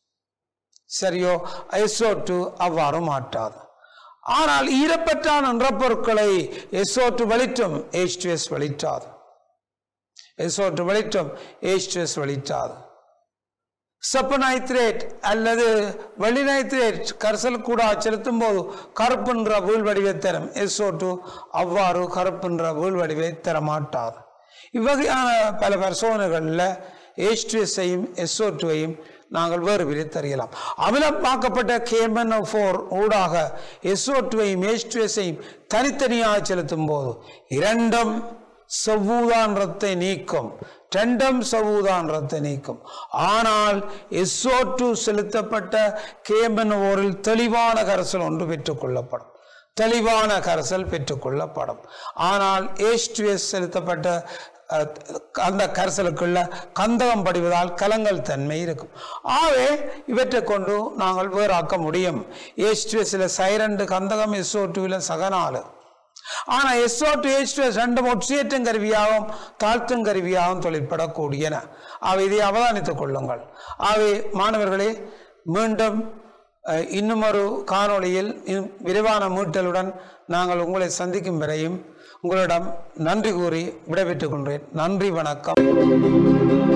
சரியோ எஸ்ஓ டூ அவ்வாறு மாட்டாது ஆனால் ஈரப்பற்றான நிறப்பொருட்களை எஸ்ஓ டூ வெளிட்டும் எச் டு எஸ் வெளிட்டாது எஸ்ஓ டூ வெளிட்டும் எச் டு எஸ் வெளிட்டாது செப்பு நைத்ரேட் அல்லது வெள்ளி நைத்ரேட் கரைசல் கூட செலுத்தும் போது கருப்புன்ற வீழ்வடிவை தரும் எஸ்ஓ டூ அவ்வாறு கருப்புன்ற வீழ்வடிவை தர மாட்டாது இவ்வகையான பல பரிசோதனைகளில் H2S-ஐயும் SO2-ஐயும் நாங்கள் வேறு பிரித்தறியலாம் அமிலமாக்கப்பட்ட கேமன் ஃபோர் ஊடாக எஸ்ஓட்டுவையும் ஏஸ்டுவையும் தனித்தனியாக செலுத்தும் போது இரண்டும் செவ்வுதான் ரத்தை நீக்கும் ரெண்டம் செவ்வுதான் ரத்தை நீக்கும் ஆனால் எஸ்ஓ செலுத்தப்பட்ட கேமன் ஓரில் தெளிவான கரைசல் ஒன்று பெற்றுக்கொள்ளப்படும் தெளிவான கரைசல் பெற்றுக்கொள்ளப்படும் ஆனால் ஏஸ்டுஎஸ் செலுத்தப்பட்ட அஹ், அந்த கரைசலுக்குள்ள கந்தகம் படிவதால் கலங்கல் தன்மை இருக்கும் ஆகவே இவற்றை கொண்டு நாங்கள் வேறாக்க முடியும் ஏஸ்டுஎஸ்ல சைரண்டு கந்தகம் எஸ்ஓ டூவில் சகநாலு ஆனால் எஸ்ஓ டு எச் டூ ரெண்டும் ஒட்சியேற்றும் கருவியாகவும் தாழ்த்தும் கருவியாகவும் தொழிற்படக்கூடியன அவை இதை அவதானித்துக் கொள்ளுங்கள் ஆகவே மாணவர்களே மீண்டும் அஹ், இன்னுமொரு காணொளியில் இன்னும் விரிவான மீட்டலுடன் நாங்கள் உங்களை சந்திக்கும் வரையும் உங்களிடம் நன்றி கூறி விடைபெற்றுக் கொள்கிறேன் நன்றி வணக்கம்